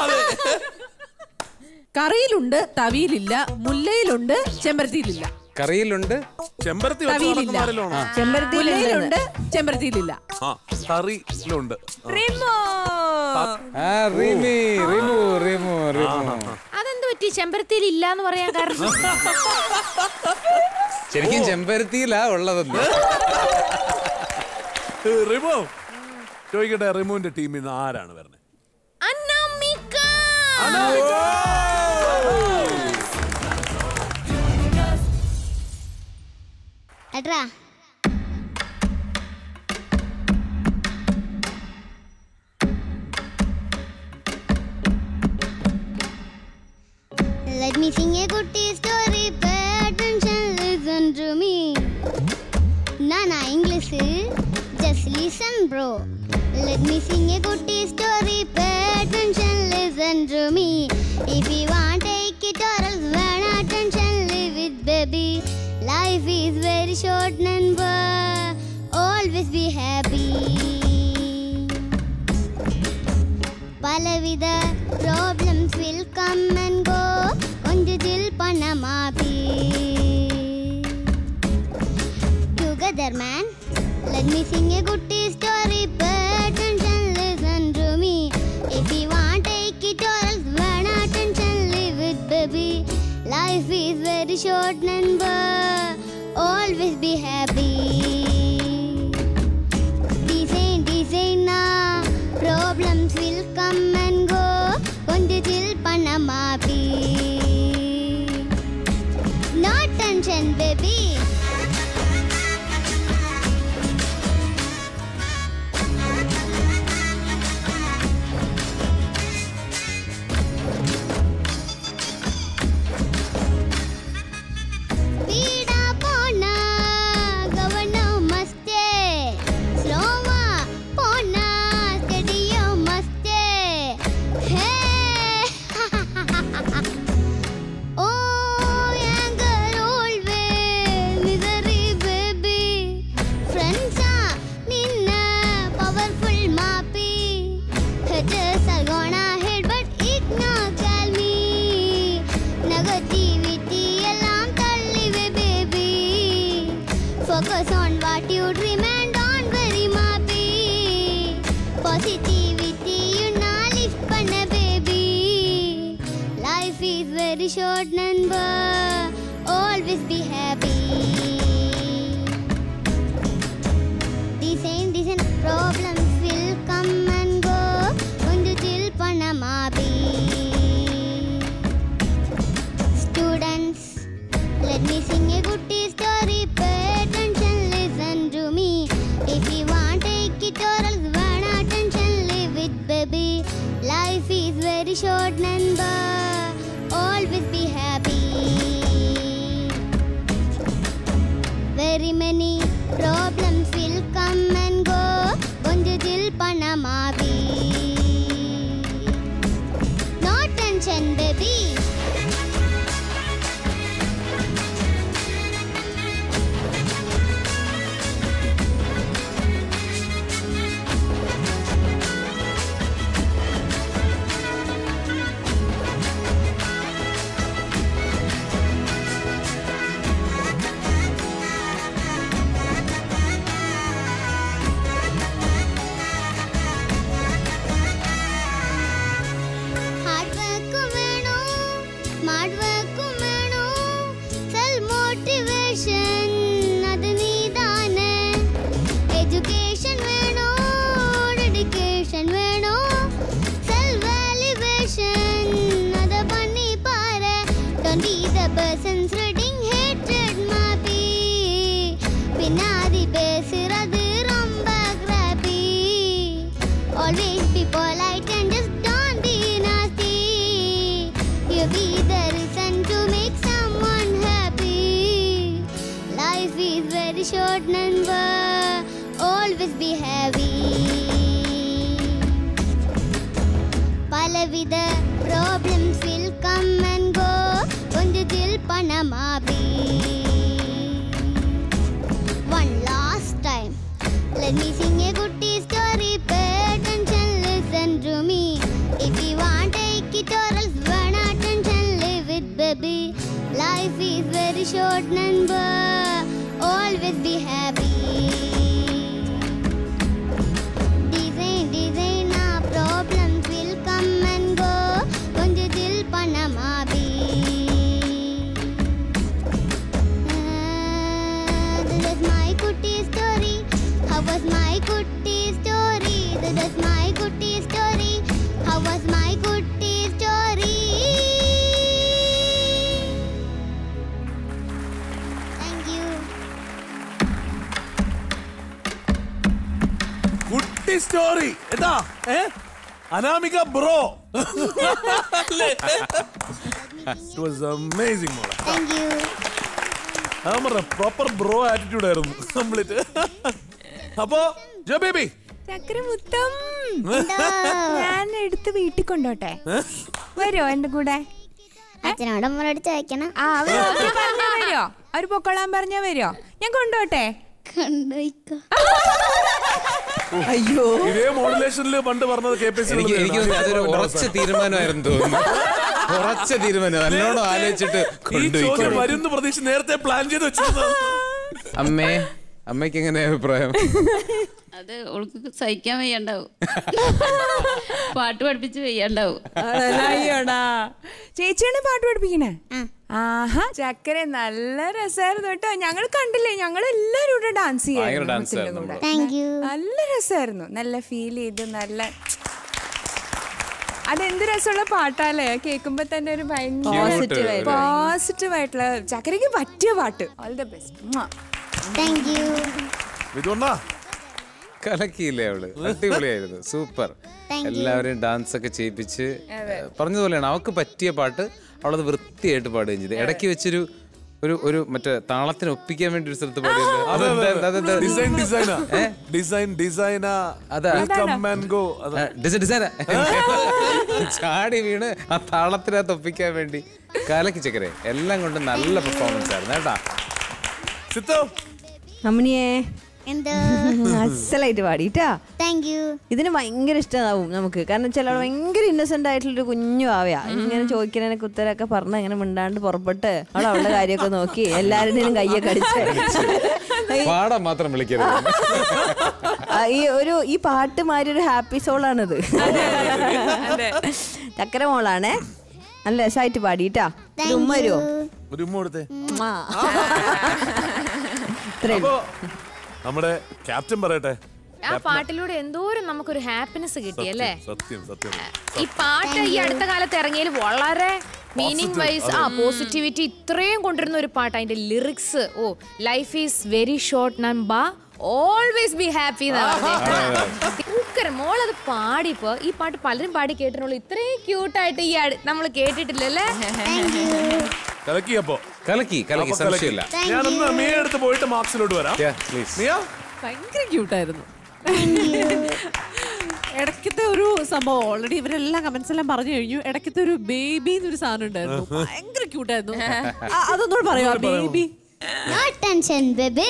കറിയിലുണ്ട് തവിയിലില്ല മുല്ലയിലുണ്ട് ചെമ്പരത്തിയിലില്ല കറിയിലുണ്ട് ചെമ്പരത്തി വെച്ച് തവിയിലില്ല നടക്കുന്നവരിലാണോ? മുല്ലയിലുണ്ട് ചെമ്പരത്തിയിലില്ല ആ കറിയിലുണ്ട് ആ റിമി റിമു റിമു റിമു അതെന്ത് പറ്റി ചെമ്പരത്തിയിൽ ഇല്ല എന്ന് പറയാൻ കാരണം ശരിക്കും ചെമ്പരത്തിയിലാ ഉള്ളതെന്ന് റിമോ ചോദിക്കട്ടെ റിമുവിന്റെ ടീമിൽ നിന്ന് ആരാണ് വരുന്നത് അനാമിക എട്രാ Let me sing a good story. Pay attention, listen to me. Nana English, just listen, bro. Let me sing a good story. Pay attention, listen to me. If you want, take it or else when attention, leave it, baby. Life is very short, number. Always be happy. പലവിധ problems will come and go കൊഞ്ചതിൽ പണമാപ്പി together man let me sing a കുട്ടി story pay attention listen to me if you want take it or else വേൺ attention leave it baby life is very short നമ്പർ always be happy Design, design na Problems will come and go கொஞ்சத்தில் பணமாபி No tension baby வீடா போனா கவனம் மஸ்தே ஸ்லோவா போனா ஸ்டெடியும் மஸ்தே hey oh anger always misery baby ஃப்ரெண்ட்ஸா நின்ன பவர்ஃபுல் மாப்பி haters are gonna hit but ignore tell me negativity எல்லாம் தள்ளிவே baby focus on what you dream and don't worry மாப்பி positivity you not live பண்ண baby life is very short number always be happy Design, design problems will come and go கொஞ்சத்தில் பணமாபி Students, let me sing a good story. Pay attention, listen to me. If you want, take it or else want attention, live it, baby. Life is very short, number. Always be happy. attention, baby. Hard വർക്കും വേണോ smart വർക്കും വേണോ self motivation അത് നീതാണ് education വേണോ dedication വേണോ self valuation അത് പണി പാര് don't be the persons reading hated മാപ്പി പിന്നാതി பேசுறது ரொம்ப கிராப்பி Always be polite and just don't be nasty. You be the reason to make someone happy. Life is very short, number. Always be happy. പലവിധ problems will come and go. கொஞ்சத்தில் பணமாபி One last time. Let me sing a goodie story. Pay attention, listen to me. If you want, take it or else burn attention. Live it, baby. Life is very short, number. Always be happy. Design, design, our problems will come and go. கொஞ்சத்தில் பணமாபி This is my goodie story. How was my goodie story? This is my goodie story. How was my goodie story? Thank you. കുട്ടി story എന്താ ഏ Anamika bro it was amazing മോളെ Thank you. ഞാൻ പറഞ്ഞ proper bro attitude ആയിരുന്നു complete അപ്പോ Jo baby ചക്രമുത്തം ഞാൻ എടുത്ത് വീട്ടിൽ കൊണ്ടോട്ടെ വരുമോ എന്റെ കൂടെ അച്ഛനോട് അമ്മയോട് ചോദിക്കണം ആ അവര് okay പറഞ്ഞാ വരുമോ അവര് പൊക്കോളാൻ പറഞ്ഞാ വരുമോ ഞാൻ കൊണ്ടോട്ടെ കൊണ്ടുപോയിക്കോ അയ്യോ ഇതേ മോഡുലേഷനിൽ പണ്ട് പറഞ്ഞത് കെ പി എനിക്ക് എനിക്ക് തോന്നുന്നു അതൊരു ഉറച്ച തീരുമാനമായിരുന്നു തോന്നുന്നു ഉറച്ച തീരുമാനം നല്ലോണം ആലോചിച്ചിട്ട് ഈ ചോദ്യം കൊണ്ടുപോയി വരുന്ന പ്രതീക്ഷ നേരത്തെ പ്ലാൻ ചെയ്ത് വെച്ചിരുന്നത് അമ്മേ അമ്മയ്ക്ക് എങ്ങനെ അഭിപ്രായം അത് ഓൾക്ക് സഹിക്കാൻ വയ്യാണ്ടാവും പാട്ട് പഠിപ്പിച്ച് വയ്യാണ്ടാവും അയ്യോടാ ചേച്ചിയാണ് പാട്ട് പഠിപ്പിക്കണേ ആഹാ ചക്കര നല്ല രസമായിരുന്നു കേട്ടോ ഞങ്ങൾ കണ്ടില്ലേ ഞങ്ങൾ എല്ലാരും ഇവിടെ ഡാൻസ് ഭയങ്കര dance ചെയ്യാം ആയിരുന്നു നമ്മള്. താങ്ക് യു നല്ല രസമായിരുന്നു നല്ല ഫീൽ ചെയ്ത് നല്ല അതെന്ത് രസമുള്ള പാട്ടാലേ കേൾക്കുമ്പോ തന്നെ ഒരു Positive ആയിട്ട്. പോസിറ്റീവ് ആയിട്ടുള്ള ചക്കരയ്ക്ക് പറ്റിയ പാട്ട് all the best thank you ഇതുകൊണ്ടാ കലക്കിയില്ലേ അവള് അടിപൊളിയായിരുന്നു സൂപ്പർ എല്ലാവരെയും ഡാൻസ് ഒക്കെ ചെയ്യിപ്പിച്ച് പറഞ്ഞതുപോലെയാണ് അവൾക്ക് പറ്റിയ പാട്ട് അവളത് വൃത്തിയായിട്ട് പാടുകയും ചെയ്തു ഇടയ്ക്ക് വെച്ചൊരു ഒരു ഒരു മറ്റേ താളത്തിന് ഒപ്പിക്കാൻ വേണ്ടി ഒരു സ്ഥലത്ത് പാടിയത് ഡിസൈൻ ഡിസൈനാ ഡിസൈൻ ഡിസൈനാ അതാ. കം ആൻഡ് ഗോ ഡിസൈൻ ഡിസൈനാ ചാടി വീണ് ആ താളത്തിനകത്ത് ഒപ്പിക്കാൻ വേണ്ടി കലക്കി ചക്കരെ എല്ലാം കൊണ്ട് നല്ല പെർഫോമൻസ് ആയിരുന്നു കേട്ടാ സിത്തോ അമ്മണിയേ എന്തോ അസലായിട്ട് പാടിട്ടാ താങ്ക് യു ഇതിന് ഭയങ്കര ഇഷ്ടമാവും നമുക്ക് കാരണം ചില ഭയങ്കര ഇന്നസെന്റ് ആയിട്ടുള്ളൊരു കുഞ്ഞു ആവയാ ഇങ്ങനെ ചോദിക്കുന്നതിനൊക്കെ ഉത്തരമൊക്കെ പറഞ്ഞ് ഇങ്ങനെ മിണ്ടാണ്ട് പുറപ്പെട്ട് അവൾ അവളുടെ കാര്യമൊക്കെ നോക്കി എല്ലാവരുടെയും കയ്യൊക്കെ അടിച്ച് പാടാൻ മാത്രം വിളിക്കരുത് ആ, ഈ ഒരു ഈ പാട്ട് മാതിരി ഒരു ഹാപ്പി സോളാണിത് ചക്കര മോളാണേ നല്ല രസമായിട്ട് പാടിട്ടാ ഒരു ഉമ്മ വരുമോ ഒരു ഉമ്മ കൊടുത്തേ ആ. ഇത്രയും അപ്പോ നമ്മുടെ ക്യാപ്റ്റൻ പറയട്ടെ ആ പാട്ടിലൂടെ എന്തോരം നമുക്കൊരു ഹാപ്പിനെസ് കിട്ടി അല്ലേ സത്യം സത്യം ഈ പാട്ട് ഈ അടുത്ത കാലത്ത് ഇറങ്ങിയതിൽ വളരെ മീനിങ് വൈസ് ആ പോസിറ്റിവിറ്റി ഇത്രയും കൊണ്ടുവരുന്ന ഒരു പാട്ട് അതിന്റെ lyrics oh life is very short നമ്പ ഓൾവേസ് ബി ഹാപ്പി മോളത് പാടിയപ്പോ ഈ പാട്ട് പലരും പാടി കേട്ടിട്ടുള്ളൂ ഇത്രയും ക്യൂട്ടായിട്ട് ഈ നമ്മൾ കേട്ടിട്ടില്ലല്ലേ കലക്കി അപ്പോ കലക്കി കലക്കി അപ്പൊ കലക്കി. സംശയമില്ല ഞാനൊന്ന് മിയ എടുത്ത് പോയിട്ട് മാർക്സിലോട്ട് വരാം Yeah, please. മിയ ഭയങ്കര ക്യൂട്ടായിരുന്നു ഇടയ്ക്കത്തെ ഒരു സംഭവം ഓൾറെഡി ഇവരെല്ലാം കമന്റ്സ് എല്ലാം പറഞ്ഞു കഴിഞ്ഞു ഇടയ്ക്കത്തെ ഒരു ബേബി എന്നൊരു സാധനം ഉണ്ടായിരുന്നു ഭയങ്കര ക്യൂട്ടായിരുന്നു അതൊന്നുകൂടെ പറയാ ബേബി No tension, baby.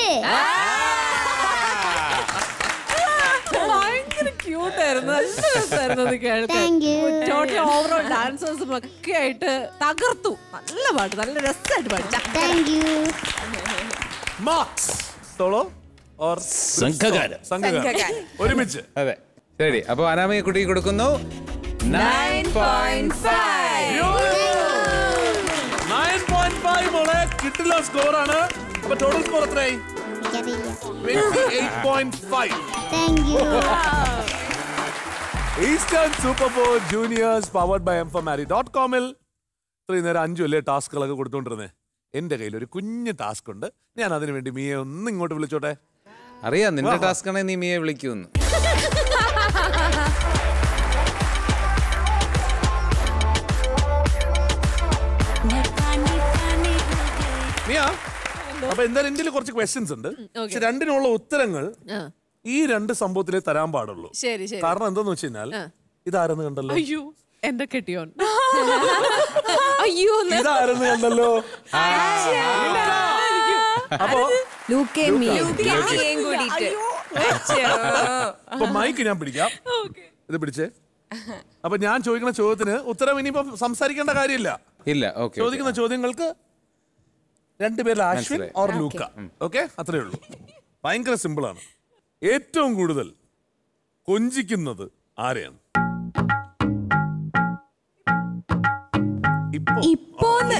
ഭയങ്കര ക്യൂട്ടായിരുന്നു നല്ല രസമായിരുന്നു അത് കേൾക്കാൻ Thank you. ടോട്ടൽ ഓവറോൾ ഡാൻസേഴ്സും ഒക്കെ ആയിട്ട് തകർത്തു നല്ല പാട്ട് നല്ല രസമായിട്ട് പാടി ചക്കര. Thank you. Marks solo or സംഘകാരം. സംഘകാരം ഒരുമിച്ച് അതെ ശരി അപ്പൊ അനാമയെ കുട്ടി കൊടുക്കുന്നു nine point nine point five മോളെ കിട്ടില്ല സ്കോർ ആണ് അപ്പൊ ടോട്ടൽ സ്കോർ എത്രയായി point five Thank you. Eastern super four juniors powered by M marry dot കോമിൽ ഇത്രയും നേരം അഞ്ചു അല്ലേ ടാസ്കുകളൊക്കെ കൊടുത്തോണ്ടിരുന്നേ എന്റെ കയ്യിൽ ഒരു കുഞ്ഞു ടാസ്ക് ഉണ്ട് ഞാൻ അതിനു വേണ്ടി മിയെ ഒന്ന് ഇങ്ങോട്ട് വിളിച്ചോട്ടെ അറിയാം നിന്റെ ടാസ്ക് ആണെങ്കിൽ നീ മിയെ വിളിക്കൂന്ന് മിയ അപ്പൊ എന്തായാലും എന്റെ കുറച്ച് ക്വസ്റ്റ്യൻസ് ഉണ്ട് പക്ഷെ രണ്ടിനുള്ള ഉത്തരങ്ങൾ ആ. ഈ രണ്ട് സംഭവത്തിലേ തരാൻ പാടുള്ളൂ ശരി ശരി കാരണം എന്താന്ന് വെച്ച് കഴിഞ്ഞാൽ ഇതാരെന്ന് കണ്ടല്ലോ അയ്യോ എന്റെ കെട്ടിയോൻ അയ്യോ എന്ന്. ഇതാരെന്ന് കണ്ടല്ലോ അപ്പൊ ലൂക്കേ മീ ലൂക്കയും കൂടിയിട്ട് അപ്പൊ മൈക്ക് ഞാൻ പിടിക്കാം ഇത് പിടിച്ചേ അപ്പൊ ഞാൻ ചോദിക്കുന്ന ചോദ്യത്തിന് ഉത്തരം ഇനിയിപ്പോ സംസാരിക്കേണ്ട കാര്യമില്ല ഇല്ല ഓക്കെ ചോദിക്കുന്ന ചോദ്യങ്ങൾക്ക് രണ്ടുപേരിൽ അശ്വിൻ മനസ്സിലായി. ഓർ ലൂക്ക ഓക്കെ അത്രേ ഉള്ളൂ ഭയങ്കര സിമ്പിൾ ആണ് ഏറ്റവും കൂടുതൽ കൊഞ്ചിക്കുന്നത് ആരെയാണ് ഇപ്പോ ഇപ്പോന്ന്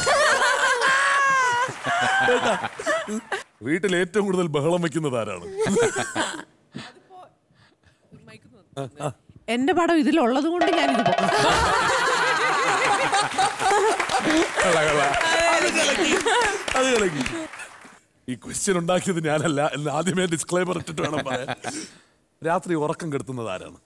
വീട്ടിൽ ഏറ്റവും കൂടുതൽ ബഹളം വെക്കുന്നത് ആരാണ് എന്റെ പടം ഇതിലുള്ളത് കൊണ്ട് ഞാൻ ഇത് പോകും അത് കലക്കി. അത് കലക്കി. ഈ ക്വസ്റ്റ്യൻ ഉണ്ടാക്കിയത് ഞാനല്ല എന്ന് ആദ്യമേ ഡിസ്ക്ലൈമർ ഇട്ടിട്ട് വേണം പറയാൻ രാത്രി ഉറക്കം കെടുത്തുന്നത് ആരാണ്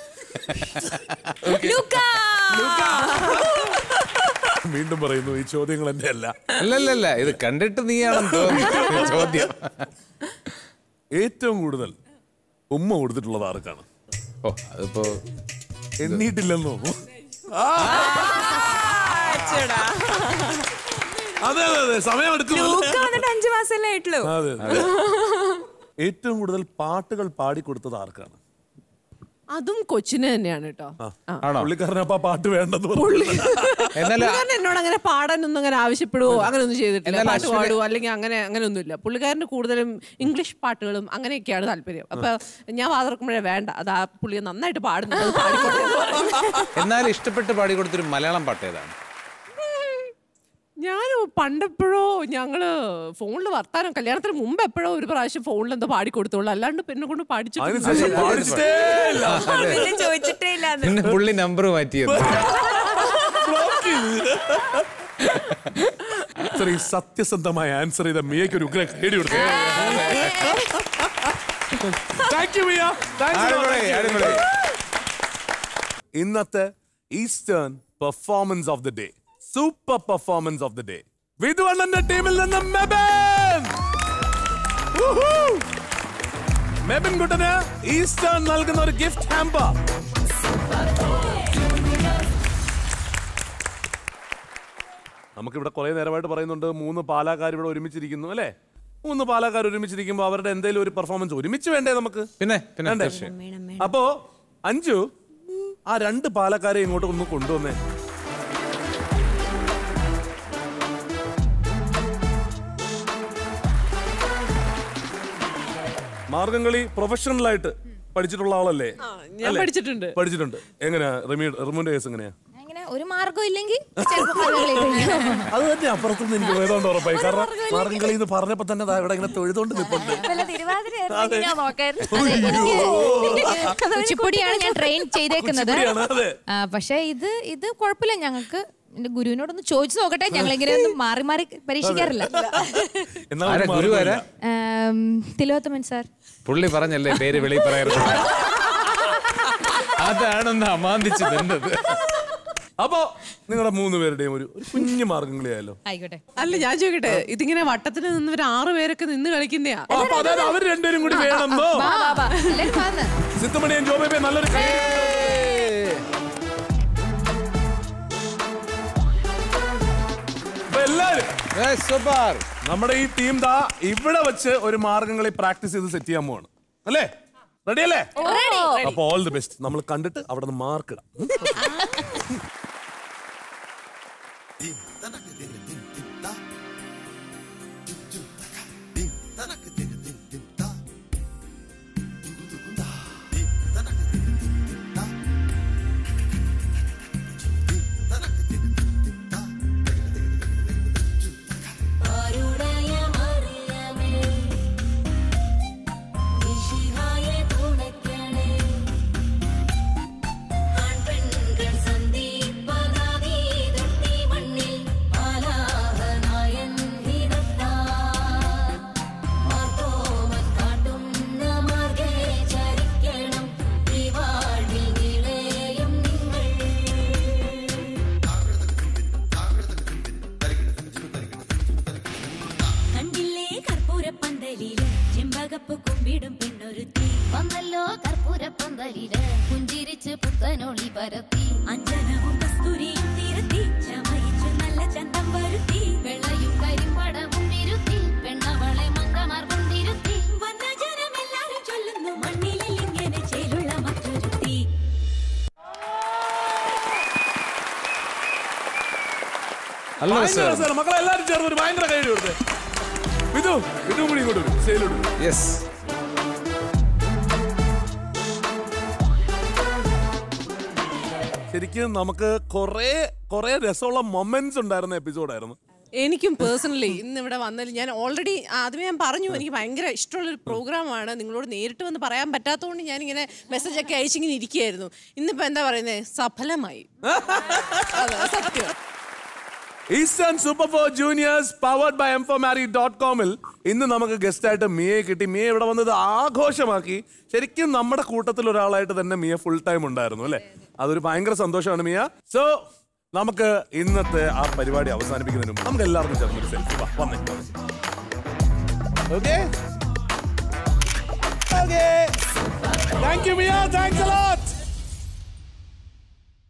വീണ്ടും പറയുന്നു ഈ ചോദ്യങ്ങൾ എന്റെ അല്ല അല്ലല്ലല്ല ഇത് കണ്ടിട്ട് നീയാണെന്ന് തോന്നുന്നു ചോദ്യം ഏറ്റവും കൂടുതൽ ഉമ്മ കൊടുത്തിട്ടുള്ളത് ആർക്കാണ് ഓ അതിപ്പോ എണ്ണീട്ടില്ലെന്നോ ആ! അതെ അതെ അതെ സമയം എടുക്കും ലൂക്ക വന്നിട്ട് അഞ്ചു മാസമല്ലേ ആയിട്ടുള്ളൂ അതെ അതെ. ഏറ്റവും കൂടുതൽ പാട്ടുകൾ പാടിക്കൊടുത്തത് ആർക്കാണ് അതും കൊച്ചിന് തന്നെയാണ് കേട്ടോ ആണോ പുള്ളിക്കാരൻ അപ്പൊ ആ പാട്ട് വേണ്ടെന്ന് പറഞ്ഞു എന്നാലും പുള്ളിക്കാരൻ എന്നോട് അങ്ങനെ പാടാനൊന്നും അങ്ങനെ ആവശ്യപ്പെടുവോ അങ്ങനെ ഒന്നും ചെയ്തിട്ടില്ല എന്നാൽ പാട്ട് അശ്വിന് പാടുവോ അല്ലെങ്കിൽ അങ്ങനെ അങ്ങനെ ഒന്നുമില്ല പുള്ളിക്കാരന് കൂടുതലും ഇംഗ്ലീഷ് പാട്ടുകളും അങ്ങനെയൊക്കെയാണ് താല്പര്യം അപ്പൊ ഞാൻ വാതിറക്കുമ്പോഴേ വേണ്ട അത് ആ പുള്ളിയെ നന്നായിട്ട് പാടുന്നു അത് പാടിക്കോട്ടെ എന്ന് പറയും. എന്നാൽ ഇഷ്ടപ്പെട്ട് പാടി കൊടുത്തൊരു മലയാളം പാട്ട് ഏതാണ് ഞാൻ പണ്ടെപ്പോഴോ ഞങ്ങള് ഫോണിൽ വർത്താനം കല്യാണത്തിന് മുമ്പ് എപ്പോഴോ ഒരു പ്രാവശ്യം ഫോണിൽ എന്തോ പാടിക്കൊടുത്തോളൂ അല്ലാണ്ട് പിന്നെ കൊണ്ട് അതിനുശേഷം പഠിച്ചിട്ട് പാടിച്ചിട്ടേ ഇല്ല. പിന്നെ ചോദിച്ചിട്ടേ ഇല്ല അത്. പിന്നെ പുള്ളി നമ്പർ മാറ്റിയത് ബ്ലോക്ക് ചെയ്ത്. ഇത്രയും സത്യസന്ധമായ ആൻസർ ചെയ്ത മിയയ്ക്ക് ഒരു ഉഗ്ര കേടി കൊടുത്തു താങ്ക് യു മിയ അടിപൊളി, അടിപൊളി. ഇന്നത്തെ eastern performance of the day super performance of the day വിധുവണ്ണന്റെ ടീമിൽ നിന്ന് മെബൻ ഊഹൂ. മെബൻ കുട്ടന് ഈസ്റ്റേൺ നൽകുന്ന ഒരു ഗിഫ്റ്റ് ഹാമ്പർ നമുക്കിവിടെ കുറെ നേരമായിട്ട് പറയുന്നുണ്ട് മൂന്ന് പാലാക്കാർ ഇവിടെ ഒരുമിച്ചിരിക്കുന്നു അല്ലേ മൂന്ന് പാലാക്കാർ ഒരുമിച്ചിരിക്കുമ്പോൾ അവരുടെ എന്തെങ്കിലും ഒരു പെർഫോമൻസ് ഒരുമിച്ച് വേണ്ടേ നമുക്ക് പിന്നെ പിന്നെ വേണ്ടേ? തീർച്ചയായും അപ്പോ അഞ്ചു ആ രണ്ട് പാലക്കാരെ ഇങ്ങോട്ട് ഒന്ന് കൊണ്ടുവന്നേ മാർഗംകളി പ്രൊഫഷണൽ ആയിട്ട് പഠിച്ചിട്ടുള്ള ആളല്ലേ ഞാൻ അല്ലേ? പഠിച്ചിട്ടുണ്ട്. പഠിച്ചിട്ടുണ്ട് എങ്ങനെയാ റിമി റിമുന്റെ കേസ് എങ്ങനെയാ അങ്ങനെ ഒരു മാർഗം ഇല്ലെങ്കിൽ ചിലപ്പോൾ കഥകളി കഴിയും. അത് തന്നെ അപ്പുറത്തുനിന്ന് എനിക്ക് വേദോണ്ട് ഉറപ്പായി കാരണം മാർഗംകളി എന്ന് പറഞ്ഞപ്പോ തന്നെ ദാ ഇവിടെ ഇങ്ങനെ തൊഴുതോണ്ട് നിൽപ്പുണ്ട് വല്ല തിരുവാതിരയായിരുന്നെങ്കിൽ ഞാൻ നോക്കായിരുന്നു അതെ, എനിക്ക് കുച്ചിപ്പുടിയാണ് ഞാൻ ട്രെയിൻ ചെയ്തേക്കുന്നത് കുച്ചിപ്പുടിയാണ്, അതെ. ആ, പക്ഷേ ഇത് ഇത് കുഴപ്പമില്ല ഞങ്ങൾക്ക് എന്റെ ഗുരുവിനോടൊന്ന് ചോദിച്ചു നോക്കട്ടെ ഞങ്ങൾ ഇങ്ങനെയൊന്നും മാറി മാറി പരീക്ഷിക്കാറില്ല എന്നാ ആരാ ഒരു ഗുരു മാർഗ്ഗമില്ല. ആരാ ആം, തിലോത്തമൻ സാർ പുള്ളി പറഞ്ഞല്ലേ പേര് വെളി പറയരുത് അതാണെന്ന് അമാന്തിച്ച് നിന്നത് അപ്പോ നിങ്ങളുടെ മൂന്ന് പേരുടെയും ഒരു ഒരു കുഞ്ഞു മാർഗംകളിയായല്ലോ ആയിക്കോട്ടെ അല്ല ഞാൻ ചോദിക്കട്ടെ ഇതിങ്ങനെ വട്ടത്തിന് നിന്ന് ഒരു ആറ് പേരൊക്കെ നിന്ന് കളിക്കുന്നയാ അപ്പൊ അതായത് അവർ രണ്ടുപേരും കൂടി വേണമെന്നോ വാ, വാ, വാ. എല്ലാരും വന്ന്. സിത്തുമണിയും ജോബേബെ നല്ലൊരു കൈ അപ്പൊ എല്ലാരും സൂപ്പർ നമ്മുടെ ഈ ടീം ദാ ഇവിടെ വെച്ച് ഒരു മാർഗങ്ങളെ പ്രാക്ടീസ് ചെയ്ത് സെറ്റ് ചെയ്യാൻ പോവാണ് അല്ലേ റെഡി അല്ലേ അപ്പൊ ഓൾ ദി ബെസ്റ്റ് നമ്മൾ കണ്ടിട്ട് അവിടെ നിന്ന് മാർക്ക് ഇടാം ഉം. കണ്ടില്ലേ കർപ്പൂരപ്പന്തലില് ചെമ്പകപ്പ് കുമ്പിടും പെണ്ണൊരുത്തി വന്നല്ലോ കർപ്പൂരപ്പന്തലില് പുഞ്ചിരിച്ച് പുത്തനൊളി പരത്തി അഞ്ജനവും കസ്തൂരിയും തിരുത്തി ചമയിച്ചു നല്ല ചന്തം വരുത്തി വെള്ളയും കരിമ്പടവും വിരുത്തി പെണ്ണവളെ മങ്കമാർ കൊണ്ടിരുത്തി വന്ന ജനമെല്ലാരും ചൊല്ലുന്നു മണ്ണിലിൽ ഇങ്ങനെ ചേലുള്ള മറ്റൊരുത്തി നല്ല ഭയങ്കര രസമായിരുന്നു രസമാണ്. മക്കളെ എല്ലാരും ചേർന്ന് ഒരു ഭയങ്കര കൈ കൊടുത്തേ വിധു വിധു കൂടി ഇങ്ങോട്ട് വരും സ്റ്റേജിലോട്ട് വരും. യെസ് ശരിക്കും നമുക്ക് കുറെ കുറെ രസമുള്ള മൊമെന്റ്സ് ഉണ്ടായിരുന്ന എപ്പിസോഡായിരുന്നു എനിക്കും പേഴ്സണലി ഇന്ന് ഇവിടെ വന്നതിൽ ഞാൻ ഓൾറെഡി ആദ്യമേ ഞാൻ പറഞ്ഞു എനിക്ക് ഭയങ്കര ഇഷ്ടമുള്ളൊരു പ്രോഗ്രാമാണ് നിങ്ങളോട് നേരിട്ട് വന്ന് പറയാൻ പറ്റാത്തതുകൊണ്ട് ഞാൻ ഇങ്ങനെ മെസ്സേജ് ഒക്കെ അയച്ചിങ്ങനെ ഇരിക്കുകയായിരുന്നു ഇന്നിപ്പോ എന്താ പറയുന്നത് സഫലമായി അതെ, സത്യം eastern super four juniors powered by M four marry dot കോമിൽ ഇന്ന് നമുക്ക് ഗസ്റ്റ് ആയിട്ട് മിയെ കിട്ടി മിയ ഇവിടെ വന്നത് ആഘോഷമാക്കി ശരിക്കും നമ്മുടെ കൂട്ടത്തിൽ ഒരാളായിട്ട് തന്നെ മിയ ഫുൾ ടൈം ഉണ്ടായിരുന്നു അല്ലെ അതൊരു ഭയങ്കര സന്തോഷമാണ് മിയ സോ നമുക്ക് ഇന്നത്തെ ആ പരിപാടി അവസാനിപ്പിക്കുന്നതിന് മുമ്പ് നമുക്ക് എല്ലാവർക്കും ചേർന്നൊരു സെൽഫി വന്നേ okay okay thank you Mia thanks a lot